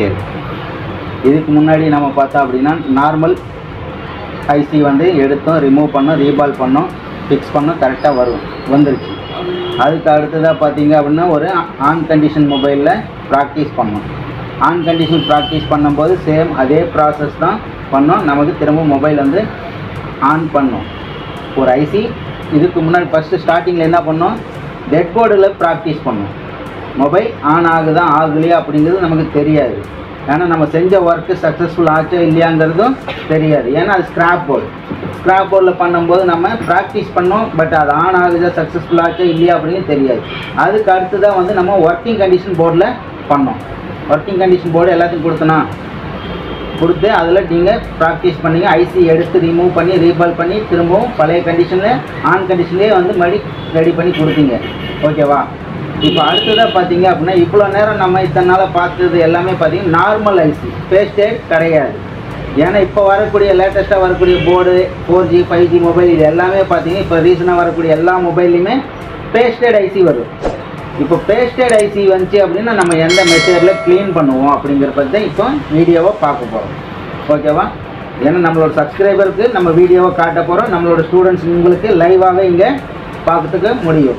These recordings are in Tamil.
சரி இதுக்கு முன்னாடி நம்ம பார்த்தோம் அப்படின்னா நார்மல் ஐசி வந்து எடுத்தோம் ரிமூவ் பண்ணோம் ரீபால் பண்ணோம் ஃபிக்ஸ் பண்ணோம் கரெக்டாக வரும் வந்துருச்சு அதுக்கு அடுத்ததாக பார்த்தீங்க அப்படின்னா ஒரு ஆன் கண்டிஷன் மொபைலில் ப்ராக்டிஸ் பண்ணோம் ஆன் கண்டிஷன் ப்ராக்டிஸ் பண்ணும்போது சேம் அதே ப்ராசஸ் தான் பண்ணோம் நமக்கு திரும்ப மொபைல் வந்து ஆன் பண்ணோம் ஒரு ஐசி இதுக்கு முன்னாடி ஃபஸ்ட்டு ஸ்டார்டிங்கில் என்ன பண்ணோம் டெட் போர்டில் ப்ராக்டிஸ் பண்ணோம் மொபைல் ஆன் ஆகுதா ஆகலையா அப்படிங்கிறது நமக்கு தெரியாது ஏன்னா நம்ம செஞ்ச ஒர்க்கு சக்ஸஸ்ஃபுல் ஆச்சா இல்லையாங்கிறதும் தெரியாது ஏன்னா அது ஸ்க்ராப் போர்டு ஸ்க்ராப் போர்டில் பண்ணும்போது நம்ம ப்ராக்டிஸ் பண்ணோம் பட் அது ஆன் ஆகுதா சக்ஸஸ்ஃபுல் ஆச்சா இல்லையா அப்படின்னு தெரியாது அதுக்கு அடுத்ததாக வந்து நம்ம ஒர்க்கிங் கண்டிஷன் போர்டில் பண்ணோம் ஒர்க்கிங் கண்டிஷன் போர்டு எல்லாத்தையும் கொடுத்தனா கொடுத்து அதில் நீங்கள் ப்ராக்டிஸ் பண்ணீங்க ஐசி எடுத்து ரிமூவ் பண்ணி ரீபால் பண்ணி திரும்பவும் பழைய கண்டிஷனில் ஆன் கண்டிஷன்லேயே வந்து மறுபடி ரெடி பண்ணி கொடுத்தீங்க ஓகேவா இப்போ அடுத்ததாக பார்த்தீங்க அப்படின்னா இவ்வளோ நேரம் நம்ம இத்தனை நாளாக பார்த்தது எல்லாமே பார்த்தீங்கன்னா நார்மல் ஐசி பேஸ்டேட் கிடையாது ஏன்னா இப்போ வரக்கூடிய லேட்டஸ்ட்டாக வரக்கூடிய board four G five G mobile இது எல்லாமே பார்த்தீங்கன்னா இப்போ ரீசனாக வரக்கூடிய எல்லா மொபைல்லையுமே பேஸ்டேட் ஐசி வரும் இப்போ பேஸ்டட் ஐசி வந்துச்சு அப்படின்னா நம்ம எந்த மெத்தடில் க்ளீன் பண்ணுவோம் அப்படிங்கிற பற்றி தான் இப்போ வீடியோவை பார்க்க போகிறோம் ஓகேவா ஏன்னா நம்மளோட சப்ஸ்கிரைபருக்கு நம்ம வீடியோவை காட்ட போகிறோம் நம்மளோட ஸ்டூடெண்ட்ஸ் உங்களுக்கு லைவாகவே இங்கே பார்க்கறதுக்கு முடியும்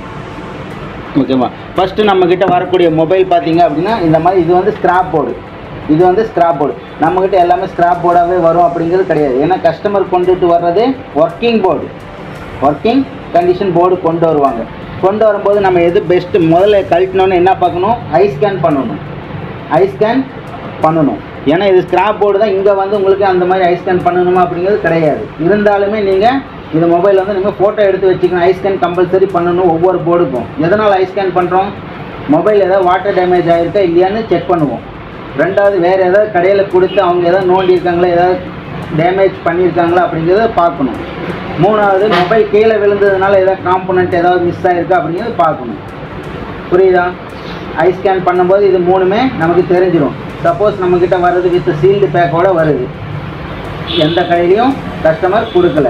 ஓகேவா ஃபஸ்ட்டு நம்மக்கிட்ட வரக்கூடிய மொபைல் பார்த்தீங்க அப்படின்னா இந்த மாதிரி இது வந்து ஸ்க்ராப் போர்டு இது வந்து ஸ்க்ராப் போர்டு நம்மக்கிட்ட எல்லாமே ஸ்க்ராப் போர்டாகவே வரும் அப்படிங்கிறது கிடையாது ஏன்னா கஸ்டமர் கொண்டுட்டு வர்றது working board working condition board கொண்டு வருவாங்க கொண்டு வரும்போது நம்ம எது பெஸ்ட்டு முதல்ல கழட்டினோன்னு என்ன பார்க்கணும் ஐ ஸ்கேன் பண்ணணும் ஐ ஸ்கேன் பண்ணணும் ஏன்னா இது ஸ்க்ராப் போர்டு தான் இங்கே வந்து உங்களுக்கு அந்த மாதிரி ஐ ஸ்கேன் பண்ணணுமா அப்படிங்கிறது கிடையாது இருந்தாலுமே நீங்கள் இந்த மொபைல் வந்து நீங்கள் ஃபோட்டோ எடுத்து வச்சுக்கணும் ஐ ஸ்கேன் கம்பல்சரி பண்ணணும் ஒவ்வொரு போர்டுக்கும் எதனால் ஐ ஸ்கேன் பண்ணுறோம் மொபைல் ஏதாவது வாட்டர் டேமேஜ் ஆகிருக்கா இல்லையான்னு செக் பண்ணுவோம் ரெண்டாவது வேறு ஏதாவது கடையில் கொடுத்து அவங்க ஏதாவது நோண்டி இருக்காங்களா ஏதாவது டேமேஜ் பண்ணியிருக்காங்களா அப்படிங்கிறத பார்க்கணும் மூணாவது மொபைல் கீழே விழுந்ததுனால ஏதாவது காம்பனண்ட் ஏதாவது மிஸ் ஆகிருக்கா அப்படிங்கிறத பார்க்கணும் புரியுதா ஐ ஸ்கேன் பண்ணும்போது இது மூணுமே நமக்கு தெரிஞ்சிடும் சப்போஸ் நம்மக்கிட்ட வர்றது வித் சீல்டு பேக்கோட வருது எந்த கடையிலையும் கஸ்டமர் கொடுக்கல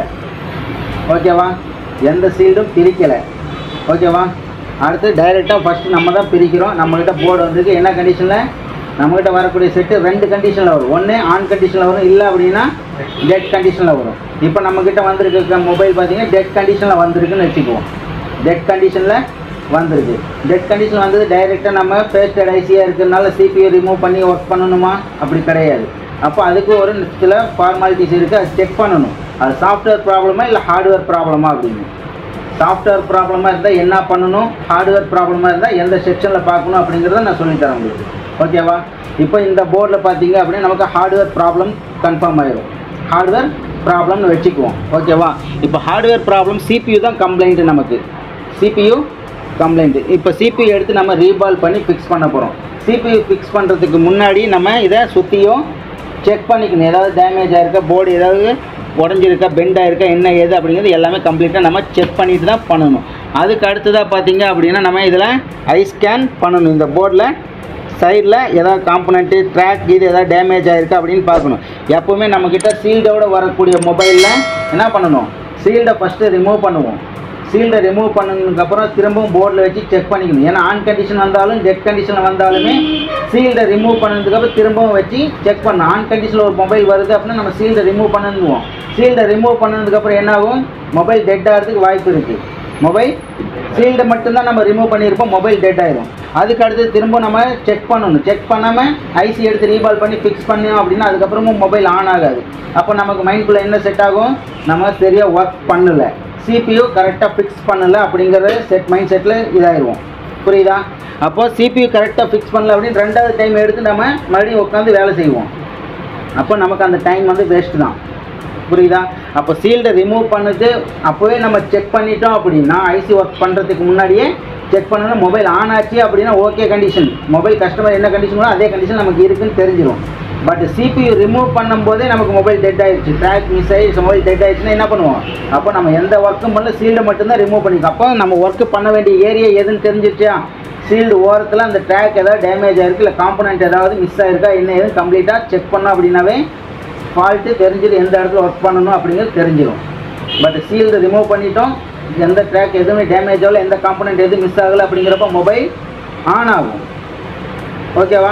ஓகேவா எந்த சீல்டும் பிரிக்கலை ஓகேவா அடுத்து டைரெக்டாக ஃபஸ்ட்டு நம்ம தான் பிரிக்கிறோம் நம்மக்கிட்ட போர்டு வந்திருக்கு என்ன கண்டிஷனில் நம்மக்கிட்ட வரக்கூடிய செட்டு ரெண்டு கண்டிஷனில் வரும் ஒன்று ஆன் கண்டிஷனில் வரும் இல்லை அப்படின்னா டெட் கண்டிஷனில் வரும் இப்போ நம்மக்கிட்ட வந்திருக்க மொபைல் பார்த்தீங்கன்னா டெட் கண்டிஷனில் வந்திருக்குன்னு வச்சுக்குவோம் டெட் கண்டிஷனில் வந்திருக்கு டெட் கண்டிஷன் வந்தது டைரெக்டாக நம்ம பேஸ்டட் ஐசியாக இருக்கிறதுனால சிபியூ ரிமூவ் பண்ணி ஒர்க் பண்ணணுமா அப்படி கிடையாது அப்போ அதுக்கு ஒரு சில ஃபார்மாலிட்டிஸ் இருக்குது அது செக் பண்ணணும் அது சாஃப்ட்வேர் ப்ராப்ளமா இல்லை ஹார்ட்வேர் ப்ராப்ளமா அப்படின்னு சாஃப்ட்வேர் ப்ராப்ளமாக இருந்தால் என்ன பண்ணணும் ஹார்ட்வேர் ப்ராப்ளமாக இருந்தால் எந்த செக்ஷனில் பார்க்கணும் அப்படிங்கிறத நான் சொல்லித்தரேன் உங்களுக்கு ஓகேவா இப்போ இந்த போர்டில் பார்த்தீங்க அப்படின்னா நமக்கு ஹார்ட்வேர் ப்ராப்ளம் கன்ஃபார்ம் ஆயிடும் ஹார்ட்வேர் ப்ராப்ளம்னு வச்சுக்குவோம் ஓகேவா இப்போ ஹார்ட்வேர் ப்ராப்ளம் சிபியூ தான் கம்ப்ளைண்ட்டு நமக்கு சிபியூ கம்ப்ளைண்ட் இப்போ சிபியூ எடுத்து நம்ம ரீபால் பண்ணி ஃபிக்ஸ் பண்ண போகிறோம் சிபியூ ஃபிக்ஸ் பண்ணுறதுக்கு முன்னாடி நம்ம இதை சுற்றியும் செக் பண்ணிக்கணும் ஏதாவது டேமேஜ் ஆயிருக்கா போர்டு ஏதாவது உடஞ்சிருக்கா பெண்ட் ஆயிருக்கா என்ன ஏது அப்படிங்கிறது எல்லாமே கம்ப்ளீட்டாக நம்ம செக் பண்ணிட்டு தான் பண்ணணும் அதுக்கு அடுத்ததாக பார்த்தீங்க அப்படின்னா நம்ம இதில் ஐ ஸ்கேன் பண்ணணும் இந்த போர்டில் சைடில் ஏதாவது காம்பனண்ட்டு ட்ராக் இது ஏதாவது டேமேஜ் ஆயிருக்கா அப்படின்னு பார்க்கணும் எப்போவுமே நம்மக்கிட்ட சீல்டோட வரக்கூடிய மொபைலில் என்ன பண்ணணும் சீல்டை ஃபஸ்ட்டு ரிமூவ் பண்ணுவோம் சீல்டை ரிமூவ் பண்ணதுக்கப்புறம் திரும்பவும் போர்டில் வச்சு செக் பண்ணிக்கணும் ஏன்னா ஆன் கண்டிஷன் வந்தாலும் டெட் கண்டிஷனில் வந்தாலுமே சீல்டை ரிமூவ் பண்ணதுக்கப்புறம் திரும்பவும் வச்சு செக் பண்ணணும் ஆன் கண்டிஷனில் ஒரு மொபைல் வருது அப்படின்னா நம்ம சீல்டை ரிமூவ் பண்ணிடுவோம் சீல்டை ரிமூவ் பண்ணதுக்கப்புறம் என்ன ஆகும் மொபைல் டெட் ஆகிறதுக்கு வாய்ப்பு இருக்குது மொபைல் சீல்டை மட்டும்தான் நம்ம ரிமூவ் பண்ணியிருப்போம் மொபைல் டெட் ஆயிரும் அதுக்கு அடுத்து திரும்ப நம்ம செக் பண்ணணும் செக் பண்ணாமல் ஐசி எடுத்து ரீபால் பண்ணி ஃபிக்ஸ் பண்ணோம் அப்படின்னா அதுக்கப்புறமும் மொபைல் ஆன் ஆகாது அப்போ நமக்கு மைண்ட்குள்ளே என்ன செட் ஆகும் நம்ம சரியாக ஒர்க் பண்ணலை சிபியூ கரெக்டாக ஃபிக்ஸ் பண்ணலை அப்படிங்கிறத செட் மைண்ட் செட்டில் இதாயிடுவோம் புரியுதா அப்போ சிபியூ கரெக்டாக ஃபிக்ஸ் பண்ணல அப்படின்னு ரெண்டாவது டைம் எடுத்து நம்ம மறுபடியும் உட்காந்து வேலை செய்வோம் அப்போ நமக்கு அந்த டைம் வந்து வேஸ்ட் தான் புரியுதா அப்போ சீல்டை ரிமூவ் பண்ணது அப்போவே நம்ம செக் பண்ணிட்டோம் அப்படின்னா ஐசி ஒர்க் பண்ணுறதுக்கு முன்னாடியே செக் பண்ணணும் மொபைல் ஆன் ஆச்சு அப்படின்னா ஓகே கண்டிஷன் மொபைல் கஸ்டமர் என்ன கண்டிஷனோ அதே கண்டிஷன் நமக்கு இருக்குன்னு தெரிஞ்சிடும் பட் சிபியூ ரிமூவ் பண்ணும்போதே நமக்கு மொபைல் டெட் ஆயிடுச்சு ட்ராக் மிஸ் ஆகிடுச்சு மொபைல் டெட் ஆயிடுச்சுன்னா என்ன பண்ணுவோம் அப்போ நம்ம எந்த ஒர்க்கும் பண்ணல சீல்டை மட்டும்தான் ரிமூவ் பண்ணிக்கோ அப்போ நம்ம ஒர்க்கு பண்ண வேண்டிய ஏரியா எதுன்னு தெரிஞ்சிருச்சா சீல்டு ஓரத்தில் அந்த ட்ராக் ஏதாவது டேமேஜ் ஆயிருக்கு இல்லை காம்பனண்ட் ஏதாவது மிஸ் ஆயிருக்கா என்ன ஏதுன்னு கம்ப்ளீட்டாக செக் பண்ணோம் அப்படின்னாவே ஃபால்ட்டு தெரிஞ்சிடும் எந்த இடத்துல ஒர்க் பண்ணணும் அப்படிங்கிறது தெரிஞ்சிடும் பட் சீல்டு ரிமூவ் பண்ணிட்டோம் எந்த ட்ராக் எதுவுமே டேமேஜ் ஆகல எந்த காம்பனண்ட் எதுவும் மிஸ் ஆகலை அப்படிங்கிறப்ப மொபைல் ஆன் ஆகும் ஓகேவா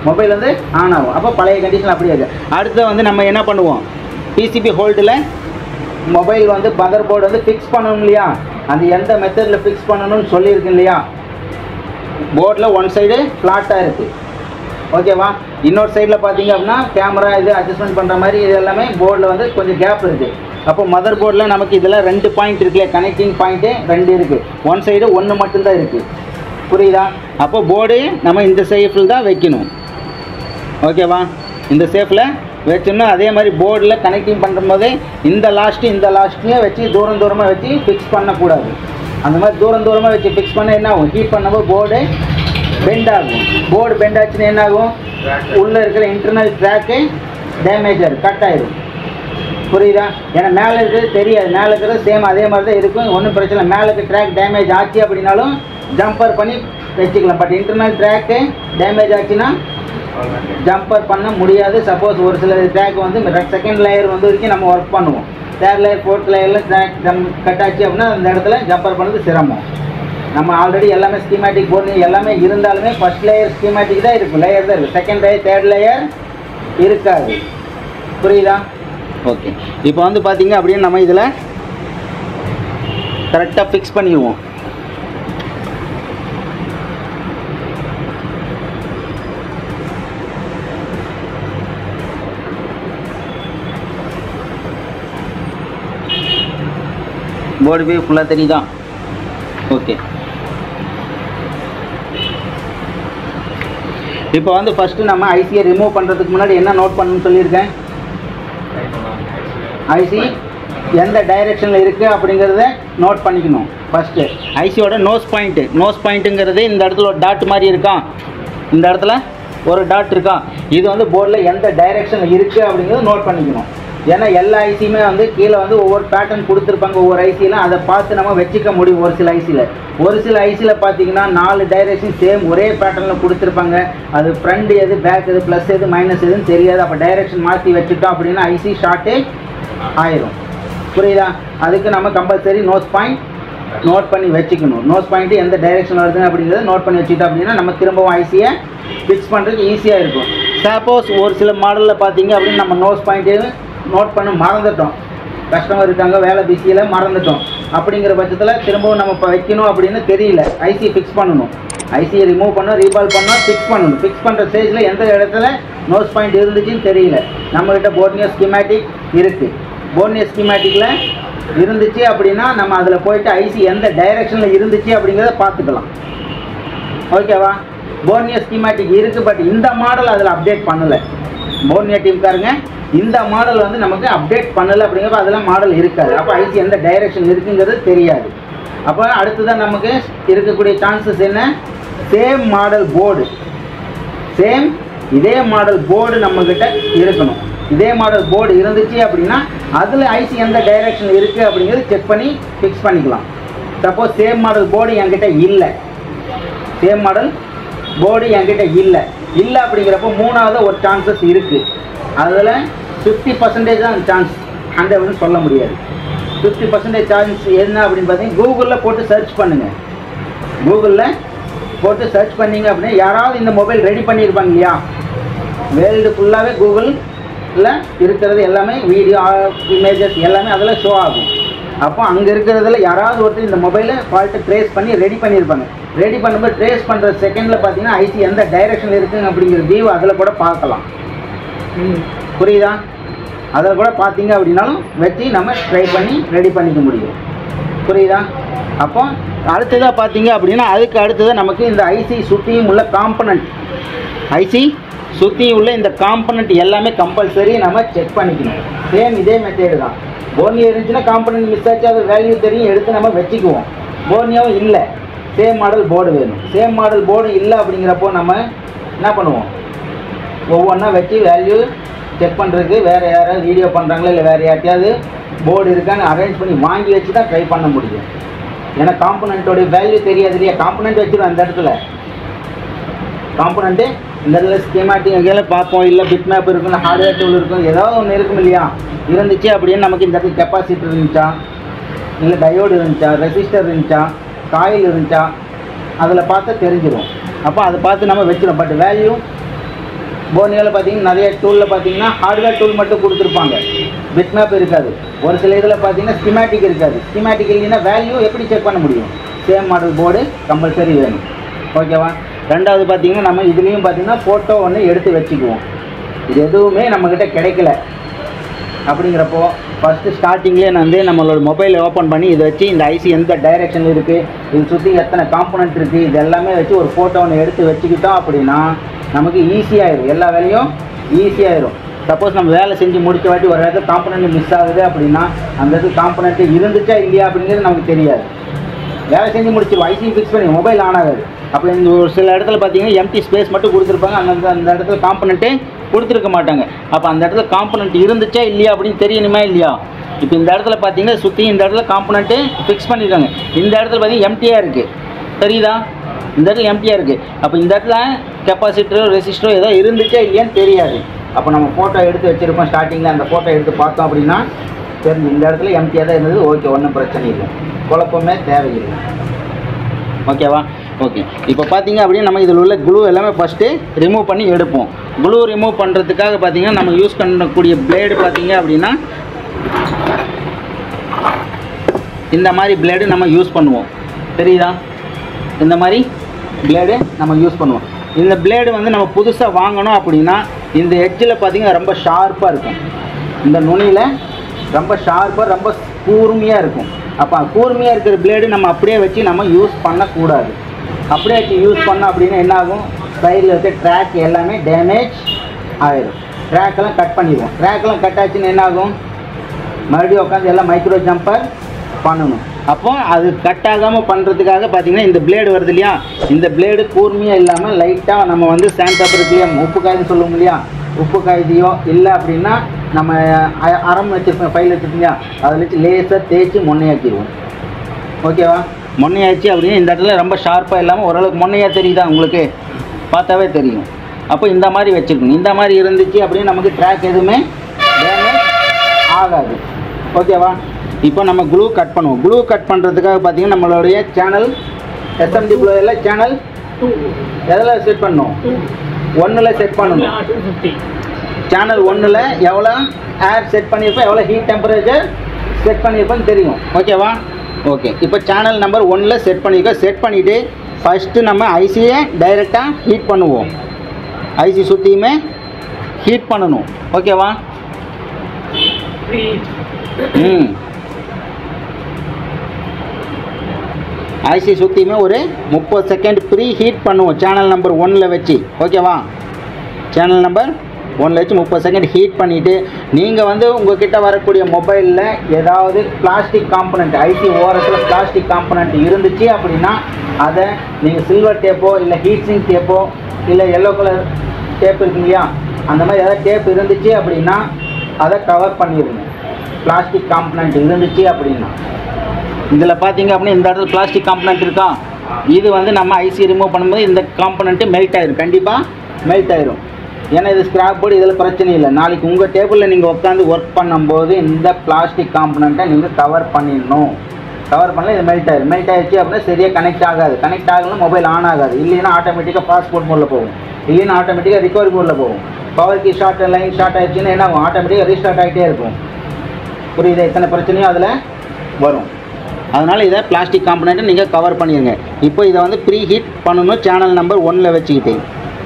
மொபைல் வந்து ஆன் ஆகும் அப்போ பழைய கண்டிஷன் அப்படியே இருக்கு அடுத்து வந்து நம்ம என்ன பண்ணுவோம் பிசிபி ஹோல்டில் மொபைல் வந்து மதர் போர்டு வந்து ஃபிக்ஸ் பண்ணணும் இல்லையா அந்த எந்த மெத்தடில் ஃபிக்ஸ் பண்ணணும்னு சொல்லியிருக்கேன் இல்லையா போர்டில் ஒன் சைடு ஃப்ளாட்டாக இருக்குது ஓகேவா இன்னொரு சைடில் பார்த்தீங்க அப்படின்னா கேமரா இது அட்ஜஸ்ட்மெண்ட் பண்ணுற மாதிரி இது எல்லாமே போர்டில் வந்து கொஞ்சம் கேப் இருக்குது அப்போ மதர் போர்டில் நமக்கு இதில் ரெண்டு பாயிண்ட் இருக்குல்ல கனெக்டிங் பாயிண்ட்டு ரெண்டு இருக்குது ஒன் சைடு ஒன்று மட்டும்தான் இருக்குது புரியுதா அப்போ போர்டு நம்ம இந்த சேஃபில் தான் வைக்கணும் ஓகேவா இந்த சேஃபில் வச்சோம்னா அதே மாதிரி போர்டில் கனெக்டிங் பண்ணும்போது இந்த லாஸ்ட்டு இந்த லாஸ்ட்லேயே வச்சு தூரம் தூரமாக வச்சு ஃபிக்ஸ் பண்ணக்கூடாது அந்த மாதிரி தூரம் தூரமாக வச்சு ஃபிக்ஸ் பண்ண என்ன ஆகும் ஹீட் பண்ணும்போது போர்டு பெண்ட் ஆகும் போர்டு பெண்ட் ஆச்சுன்னா என்ன ஆகும் உள்ளே இருக்கிற இன்டர்னல் ட்ராக்கு டேமேஜ் ஆகும் கட் ஆயிடும் புரியுதா ஏன்னா மேலே இருக்கிறது தெரியாது மேலே இருக்கிறது சேம் அதே மாதிரி தான் இருக்கும் ஒன்றும் பிரச்சனை இல்லை மேலே இருக்க ட்ராக் டேமேஜ் ஆச்சு அப்படின்னாலும் ஜம்பர் பண்ணி வச்சுக்கலாம் பட் இன்டர்னல் ட்ராக்கு டேமேஜ் ஆச்சுன்னா ஜம்பர் பண்ண முடியாது சப்போஸ் ஒரு சில ட்ராக் வந்து செகண்ட் லேயர் வந்து வரைக்கும் நம்ம ஒர்க் பண்ணுவோம் தேர்ட் லேயர் ஃபோர்த் லேயரில் ட்ராக் ஜம் கட் ஆச்சு அப்படின்னா அந்த இடத்துல ஜம்பர் பண்ணது சிரமம் நம்ம ஆல்ரெடி எல்லாமே ஸ்கீமேட்டிக் போர்டு எல்லாமே இருந்தாலுமே ஃபர்ஸ்ட் லேயர் ஸ்கீமேட்டிக் தான் இருக்கும் லேயர் தான் இருக்கும் செகண்ட் லேயர் தேர்ட் லேயர் இருக்காது புரியுதா ஓகே இப்போ வந்து பார்த்தீங்க அப்படின்னு நம்ம இதில் கரெக்டாக ஃபிக்ஸ் பண்ணிடுவோம் போர்டு வியூ ஃபுல்லாக தெரியுதா ஓகே இப்போ வந்து ஃபஸ்ட்டு நம்ம ஐசியை ரிமூவ் பண்ணுறதுக்கு முன்னாடி என்ன நோட் பண்ணணும்னு சொல்லியிருக்கேன் ஐசி எந்த டைரெக்ஷனில் இருக்குது அப்படிங்கிறத நோட் பண்ணிக்கணும் ஃபஸ்ட்டு ஐசியோட நோஸ் பாயிண்ட்டு நோஸ் பாயிண்ட்டுங்கிறது இந்த இடத்துல ஒரு டாட் மாதிரி இருக்கா இந்த இடத்துல ஒரு டாட் இருக்கா இது வந்து போர்டில் எந்த டைரெக்ஷனில் இருக்குது அப்படிங்கிறத நோட் பண்ணிக்கணும் ஏன்னா எல்லா ஐசியுமே வந்து கீழே வந்து ஒவ்வொரு பேட்டர்ன் கொடுத்துருப்பாங்க ஒவ்வொரு ஐசியில் அதை பார்த்து நம்ம வச்சுக்க முடியும் ஒரு சில ஐசியில் ஒரு சில ஐசியில் பார்த்தீங்கன்னா நாலு டைரெக்ஷன் சேம் ஒரே பேட்டர்னில் கொடுத்துருப்பாங்க அது ஃப்ரண்ட் எது பேக் எது ப்ளஸ் எது மைனஸ் எதுன்னு தெரியாது அப்போ டைரெக்ஷன் மாற்றி வச்சுட்டோம் அப்படின்னா ஐசி ஷார்ட்டே ஆயிரும் புரியுதா அதுக்கு நம்ம கம்பல்சரி நோஸ் பாயிண்ட் நோட் பண்ணி வச்சுக்கணும் நோஸ் பாயிண்ட்டு எந்த டைரெக்ஷன் வருது அப்படிங்கிறத நோட் பண்ணி வச்சுட்டோம் அப்படின்னா நம்ம திரும்பவும் ஐசியை ஃபிக்ஸ் பண்ணுறதுக்கு ஈஸியாக இருக்கும் சப்போஸ் ஒரு சில மாடலில் பார்த்தீங்க அப்படின்னு நம்ம நோஸ் பாயிண்ட்டு நோட் பண்ண மறந்துட்டோம் கஸ்டமர் இருக்காங்க வேலை பிஸியில் மறந்துட்டோம் அப்படிங்கிற பட்சத்தில் திரும்பவும் நம்ம இப்போ வைக்கணும் அப்படின்னு தெரியல ஐசி ஃபிக்ஸ் பண்ணணும் ஐசியை ரிமூவ் பண்ணோம் ரீபால் பண்ணோம் ஃபிக்ஸ் பண்ணணும் ஃபிக்ஸ் பண்ணுற ஸ்டேஜில் எந்த இடத்துல நோஸ் பாயிண்ட் இருந்துச்சுன்னு தெரியல நம்மக்கிட்ட போர்னியோ ஸ்கிமேட்டிக் இருக்குது போர்னியோ ஸ்கிமேட்டிக்கில் இருந்துச்சு அப்படின்னா நம்ம அதில் போயிட்டு ஐசி எந்த டைரெக்ஷனில் இருந்துச்சு அப்படிங்கிறத பார்த்துக்கலாம் ஓகேவா போர்னியோ ஸ்கிமேட்டிக் இருக்குது பட் இந்த மாடல் அதில் அப்டேட் பண்ணலை போர்னியோ டீம்காரங்க இந்த மாடல் வந்து நமக்கு அப்டேட் பண்ணலை அப்படிங்கிறப்ப அதெல்லாம் மாடல் இருக்காது அப்போ ஐசி எந்த டைரெக்ஷன் இருக்குங்கிறது தெரியாது அப்போ அடுத்ததான் நமக்கு இருக்கக்கூடிய சான்சஸ் என்ன சேம் மாடல் போர்டு சேம் இதே மாடல் போர்டு நம்மக்கிட்ட இருக்கணும் இதே மாடல் போர்டு இருந்துச்சு அப்படின்னா அதில் ஐசி எந்த டைரெக்ஷன் இருக்குது அப்படிங்கிறது செக் பண்ணி ஃபிக்ஸ் பண்ணிக்கலாம் சப்போஸ் சேம் மாடல் போர்டு என்கிட்ட இல்லை சேம் மாடல் போர்டு என்கிட்ட இல்லை இல்லை அப்படிங்கிறப்போ மூணாவது ஒரு சான்சஸ் இருக்குது அதில் ஃபிஃப்டி பர்சன்டேஜ் தான் சான்ஸ் ஹண்ட்ரட்னு சொல்ல முடியாது ஃபிஃப்டி பர்சன்டேஜ் சான்ஸ் என்ன அப்படின்னு பார்த்தீங்கன்னா கூகுளில் போட்டு சர்ச் பண்ணுங்கள் கூகுளில் போட்டு சர்ச் பண்ணீங்க அப்படின்னா யாராவது இந்த மொபைல் ரெடி பண்ணியிருப்பாங்க இல்லையா வேர்ல்டு ஃபுல்லாகவே கூகுளில் இருக்கிறது எல்லாமே வீடியோ இமேஜஸ் எல்லாமே அதில் ஷோ ஆகும் அப்போ அங்கே இருக்கிறதுல யாராவது ஒருத்தர் இந்த மொபைலை ஃபால்ட்டை ட்ரேஸ் பண்ணி ரெடி பண்ணியிருப்பாங்க ரெடி பண்ணும்போது ட்ரேஸ் பண்ணுற செகண்டில் பார்த்தீங்கன்னா ஐசி எந்த டைரெக்ஷனில் இருக்குங்க அப்படிங்கிற வியூ அதில் கூட பார்க்கலாம் புரியுதா அதில் கூட பார்த்தீங்க அப்படின்னாலும் வச்சு நம்ம ட்ரை பண்ணி ரெடி பண்ணிக்க முடியும் புரியுதா அப்போ அடுத்ததாக பார்த்தீங்க அப்படின்னா அதுக்கு அடுத்ததாக நமக்கு இந்த ஐசி சுற்றியும் உள்ள காம்பனண்ட் ஐசி சுற்றியும் உள்ள இந்த காம்பனண்ட் எல்லாமே கம்பல்சரி நம்ம செக் பண்ணிக்கணும் சேம் இதே மெத்தேடு தான் போர்னியோ இருந்துச்சுன்னா காம்பனண்ட் மிஸ் ஆச்சு அது வேல்யூ தெரியும் எடுத்து நம்ம வச்சுக்குவோம் போர்னியோவும் இல்லை சேம் மாடல் போர்டு வேணும் சேம் மாடல் போர்டு இல்லை அப்படிங்கிறப்போ நம்ம என்ன பண்ணுவோம் ஒவ்வொன்றா வச்சு வேல்யூ செக் பண்ணுறதுக்கு வேறு யாராவது வீடியோ பண்ணுறாங்களா இல்லை வேறு யார்ட்டையாவது போர்டு இருக்கான்னு அரேஞ்ச் பண்ணி வாங்கி வச்சு தான் ட்ரை பண்ண முடியும் ஏன்னா காம்பனண்ட்டோடைய வேல்யூ தெரியாது இல்லையா காம்பனண்ட் வச்சிடும் அந்த இடத்துல காம்பனண்ட்டு இந்த இடத்துல ஸ்கீமாட்டிக் வகையில் பார்ப்போம் இல்லை பிட் மேப் இருக்கும் இல்லை ஹார்ட்வேர் டூல் இருக்கும் ஏதாவது ஒன்று இருக்கும் இல்லையா இருந்துச்சு அப்படின்னு நமக்கு இந்த இடத்துல கெப்பாசிட்டர் இருந்துச்சா இல்லை டயோடு இருந்துச்சா ரெசிஸ்டர் இருந்துச்சா காயில் இருந்துச்சா அதில் பார்த்தா தெரிஞ்சிடும் அப்போ அதை பார்த்து நம்ம வச்சிடும் பட் வேல்யூ போனியோவில் பார்த்தீங்கன்னா நிறைய டூலில் பார்த்தீங்கன்னா ஹார்ட்வேர் டூல் மட்டும் கொடுத்துருப்பாங்க பிட்மேப் இருக்காது ஒரு சில இதில் பார்த்தீங்கன்னா ஸ்கிமேட்டிக் இருக்காது ஸ்கிமேட்டிக் இல்லைன்னா வேல்யூ எப்படி செக் பண்ண முடியும் சேம் மாடல் போர்டு கம்பல்சரி வேணும் ஓகேவா ரெண்டாவது பார்த்தீங்கன்னா நம்ம இதுலேயும் பார்த்தீங்கன்னா ஃபோட்டோ ஒன்று எடுத்து வச்சுக்குவோம் இது எதுவுமே நம்மக்கிட்ட கிடைக்கல அப்படிங்கிறப்போ ஃபஸ்ட்டு ஸ்டார்டிங்லேயே நான் வந்து நம்மளோட மொபைலை ஓப்பன் பண்ணி இதை வச்சு இந்த ஐசி எந்த டைரெக்ஷனில் இருக்குது இது சுற்றி எத்தனை காம்பனண்ட் இருக்குது இது எல்லாமே வச்சு ஒரு ஃபோட்டோ ஒன்று எடுத்து வச்சுக்கிட்டோம் அப்படின்னா நமக்கு ஈஸியாயிரும் எல்லா வேலையும் ஈஸியாயிரும் சப்போஸ் நம்ம வேலை செஞ்சு முடிச்ச வாட்டி ஒரு இடத்துல காம்பனண்ட் மிஸ் ஆகுது அப்படின்னா அந்த இடத்துல காம்பனண்ட் இருந்துச்சா இல்லையா அப்படிங்கிறது நமக்கு தெரியாது வேலை செஞ்சு முடிச்சிருவோம் ஐசி ஃபிக்ஸ் பண்ணி மொபைல் ஆன் ஆகாது அப்போ இந்த ஒரு சில இடத்துல பார்த்தீங்கன்னா எம்டி ஸ்பேஸ் மட்டும் கொடுத்துருப்பாங்க அந்த அந்த இடத்துல காம்பனண்ட்டே கொடுத்துருக்க மாட்டாங்க அப்போ அந்த இடத்துல காம்பனண்ட் இருந்துச்சா இல்லையா அப்படின்னு தெரியணுமா இல்லையா இப்போ இந்த இடத்துல பார்த்தீங்கன்னா சுற்றி இந்த இடத்துல காம்பனண்ட்டு ஃபிக்ஸ் பண்ணியிருக்காங்க இந்த இடத்துல பார்த்தீங்கன்னா எம்டியாக இருக்குது தெரியுதா இந்த இடத்துல எம்டியாக இருக்குது அப்போ இந்த இடத்துல கெப்பாசிட்டரோ ரெசிஸ்டரோ ஏதோ இருந்துச்சா இல்லையான்னு தெரியாது அப்போ நம்ம ஃபோட்டோ எடுத்து வச்சுருப்போம் ஸ்டார்டிங்கில் அந்த ஃபோட்டோ எடுத்து பார்த்தோம் அப்படின்னா தெரிஞ்சு இந்த இடத்துல எம்டியாக தான் இருந்தது ஓகே ஒன்றும் பிரச்சனை இல்லை குழப்பமே தேவையில்லை ஓகேவா ஓகே இப்போ பார்த்தீங்க அப்படின்னா நம்ம இதில் உள்ள குளூ எல்லாமே ஃபஸ்ட்டு ரிமூவ் பண்ணி எடுப்போம் குளூ ரிமூவ் பண்ணுறதுக்காக பார்த்தீங்கன்னா நம்ம யூஸ் பண்ணக்கூடிய பிளேடு பார்த்தீங்க அப்படின்னா இந்த மாதிரி பிளேடு நம்ம யூஸ் பண்ணுவோம் தெரியுதா இந்த மாதிரி பிளேடு நம்ம யூஸ் பண்ணுவோம் இந்த பிளேடு வந்து நம்ம புதுசாக வாங்கணும் அப்படின்னா இந்த எட்ஜில் பார்த்தீங்கன்னா ரொம்ப ஷார்ப்பாக இருக்கும் இந்த நுனியில் ரொம்ப ஷார்ப்பாக ரொம்ப கூர்மையாக இருக்கும் அப்போ கூர்மையாக இருக்கிற பிளேடு நம்ம அப்படியே வச்சு நம்ம யூஸ் பண்ணக்கூடாது அப்படியே வச்சு யூஸ் பண்ணோம் அப்படின்னா என்ன ஆகும் சைடில் இருக்க ட்ராக் எல்லாமே டேமேஜ் ஆயிடும் ட்ராக்கெல்லாம் கட் பண்ணிடுவோம் ட்ராக்கெல்லாம் கட் ஆச்சுன்னா என்ன ஆகும் மறுபடியும் உட்காந்து எல்லாம் மைக்ரோ ஜம்பர் பண்ணணும் அப்போ அது கட் ஆகாமல் பண்ணுறதுக்காக பார்த்தீங்கன்னா இந்த பிளேடு வருது இல்லையா இந்த பிளேடு கூர்மையாக இல்லாமல் லைட்டாக நம்ம வந்து சாண்ட் பேப்பர் இருக்கு இல்லையா உப்பு காய்னு சொல்லுவோம் இல்லையா உப்பு காய்தியோ இல்லை அப்படின்னா நம்ம அ- அரம் வச்சுருப்போம் ஃபைல் வச்சுருப்போம் இல்லையா அதை வச்சு லேசாக தேய்ச்சி மொன்னையாக்கிடுவோம் ஓகேவா மொன்னையாச்சு அப்படின்னா இந்த இடத்துல ரொம்ப ஷார்ப்பாக இல்லாமல் ஓரளவுக்கு மொன்னையாக தெரியுதா உங்களுக்கு பார்த்தாவே தெரியும் அப்போ இந்த மாதிரி வச்சுருக்கணும் இந்த மாதிரி இருந்துச்சு அப்படின்னு நமக்கு ட்ராக் எதுவுமே டேமேஜ் ஆகாது ஓகேவா இப்போ நம்ம க்ளூ கட் பண்ணுவோம் க்ளூ கட் பண்ணுறதுக்காக பார்த்தீங்கன்னா நம்மளுடைய சேனல் எஸ்எம்டி ப்ளோயரில் சேனல் எதில் செட் பண்ணணும் ஒன்றில் செட் பண்ணணும் சேனல் ஒன்றில் எவ்வளோ ஏர் செட் பண்ணியிருப்போம் எவ்வளோ ஹீட் டெம்பரேச்சர் செட் பண்ணியிருப்போன்னு தெரியும் ஓகேவா ஓகே இப்போ சேனல் நம்பர் ஒன்றில் செட் பண்ணியிருக்கோம் செட் பண்ணிவிட்டு ஃபஸ்ட்டு நம்ம ஐசியை டைரெக்டாக ஹீட் பண்ணுவோம் ஐசி சுற்றியுமே ஹீட் பண்ணணும் ஓகேவா ம் ஐசி சுற்றியுமே ஒரு முப்பது செகண்ட் ப்ரீ ஹீட் பண்ணுவோம் சேனல் நம்பர் ஒன்னில் வச்சு ஓகேவா சேனல் நம்பர் ஒன்றில் வச்சு முப்பது செகண்ட் ஹீட் பண்ணிவிட்டு நீங்கள் வந்து உங்ககிட்ட வரக்கூடிய மொபைலில் ஏதாவது பிளாஸ்டிக் காம்பனண்ட் ஐசி ஓரத்தில் பிளாஸ்டிக் காம்பனண்ட் இருந்துச்சு அப்படின்னா அதை நீங்கள் சில்வர் டேப்போ இல்லை ஹீட் சிங் டேப்போ இல்லை எல்லோ கலர் டேப் இருக்கு இல்லையா அந்த மாதிரி ஏதாவது டேப் இருந்துச்சு அப்படின்னா அதை கவர் பண்ணிடுங்க பிளாஸ்டிக் காம்பனண்ட் இருந்துச்சு அப்படின்னா இதில் பார்த்தீங்க அப்படின்னா இந்த இடத்துல பிளாஸ்டிக் காம்பனண்ட் இருக்கா இது வந்து நம்ம ஐசி ரிமூவ் பண்ணும்போது இந்த காம்பனண்ட்டு மெல்ட் ஆயிரும் கண்டிப்பாக மெல்ட் ஆயிரும் ஏன்னா இது ஸ்கிராப் போர்டு இதில் பிரச்சனை இல்லை நாளைக்கு உங்கள் டேபிளில் நீங்கள் உட்காந்து ஒர்க் பண்ணும்போது இந்த பிளாஸ்டிக் காம்பனண்ட்டை நீங்கள் கவர் பண்ணிடணும் கவர் பண்ணல இது மெல்ட் ஆயிரும் மெல்ட் ஆயிடுச்சு அப்படின்னா சரியாக கனெக்ட் ஆகாது கனெக்ட் ஆகலாம் மொபைல் ஆன் ஆகாது இல்லைன்னா ஆட்டோமேட்டிக்காக பாஸ்போர்ட் மோடில் போகும் இல்லைன்னா ஆட்டோமேட்டிக்காக ரிகவரி மோடில் போகும் power key short line short ஆயிடுச்சுன்னா என்ன ஆகும் ஆட்டோமேட்டிக்காக ரீஸ்டார்ட் ஆகிட்டே இருக்கும் புரியுது இத்தனை பிரச்சனையும் அதில் வரும் அதனால் இதை பிளாஸ்டிக் காம்பனண்ட்டை நீங்கள் கவர் பண்ணிடுங்க இப்போ இதை வந்து ப்ரீ ஹீட் பண்ணணும் சேனல் நம்பர் ஒன்னில் வச்சுக்கிட்டு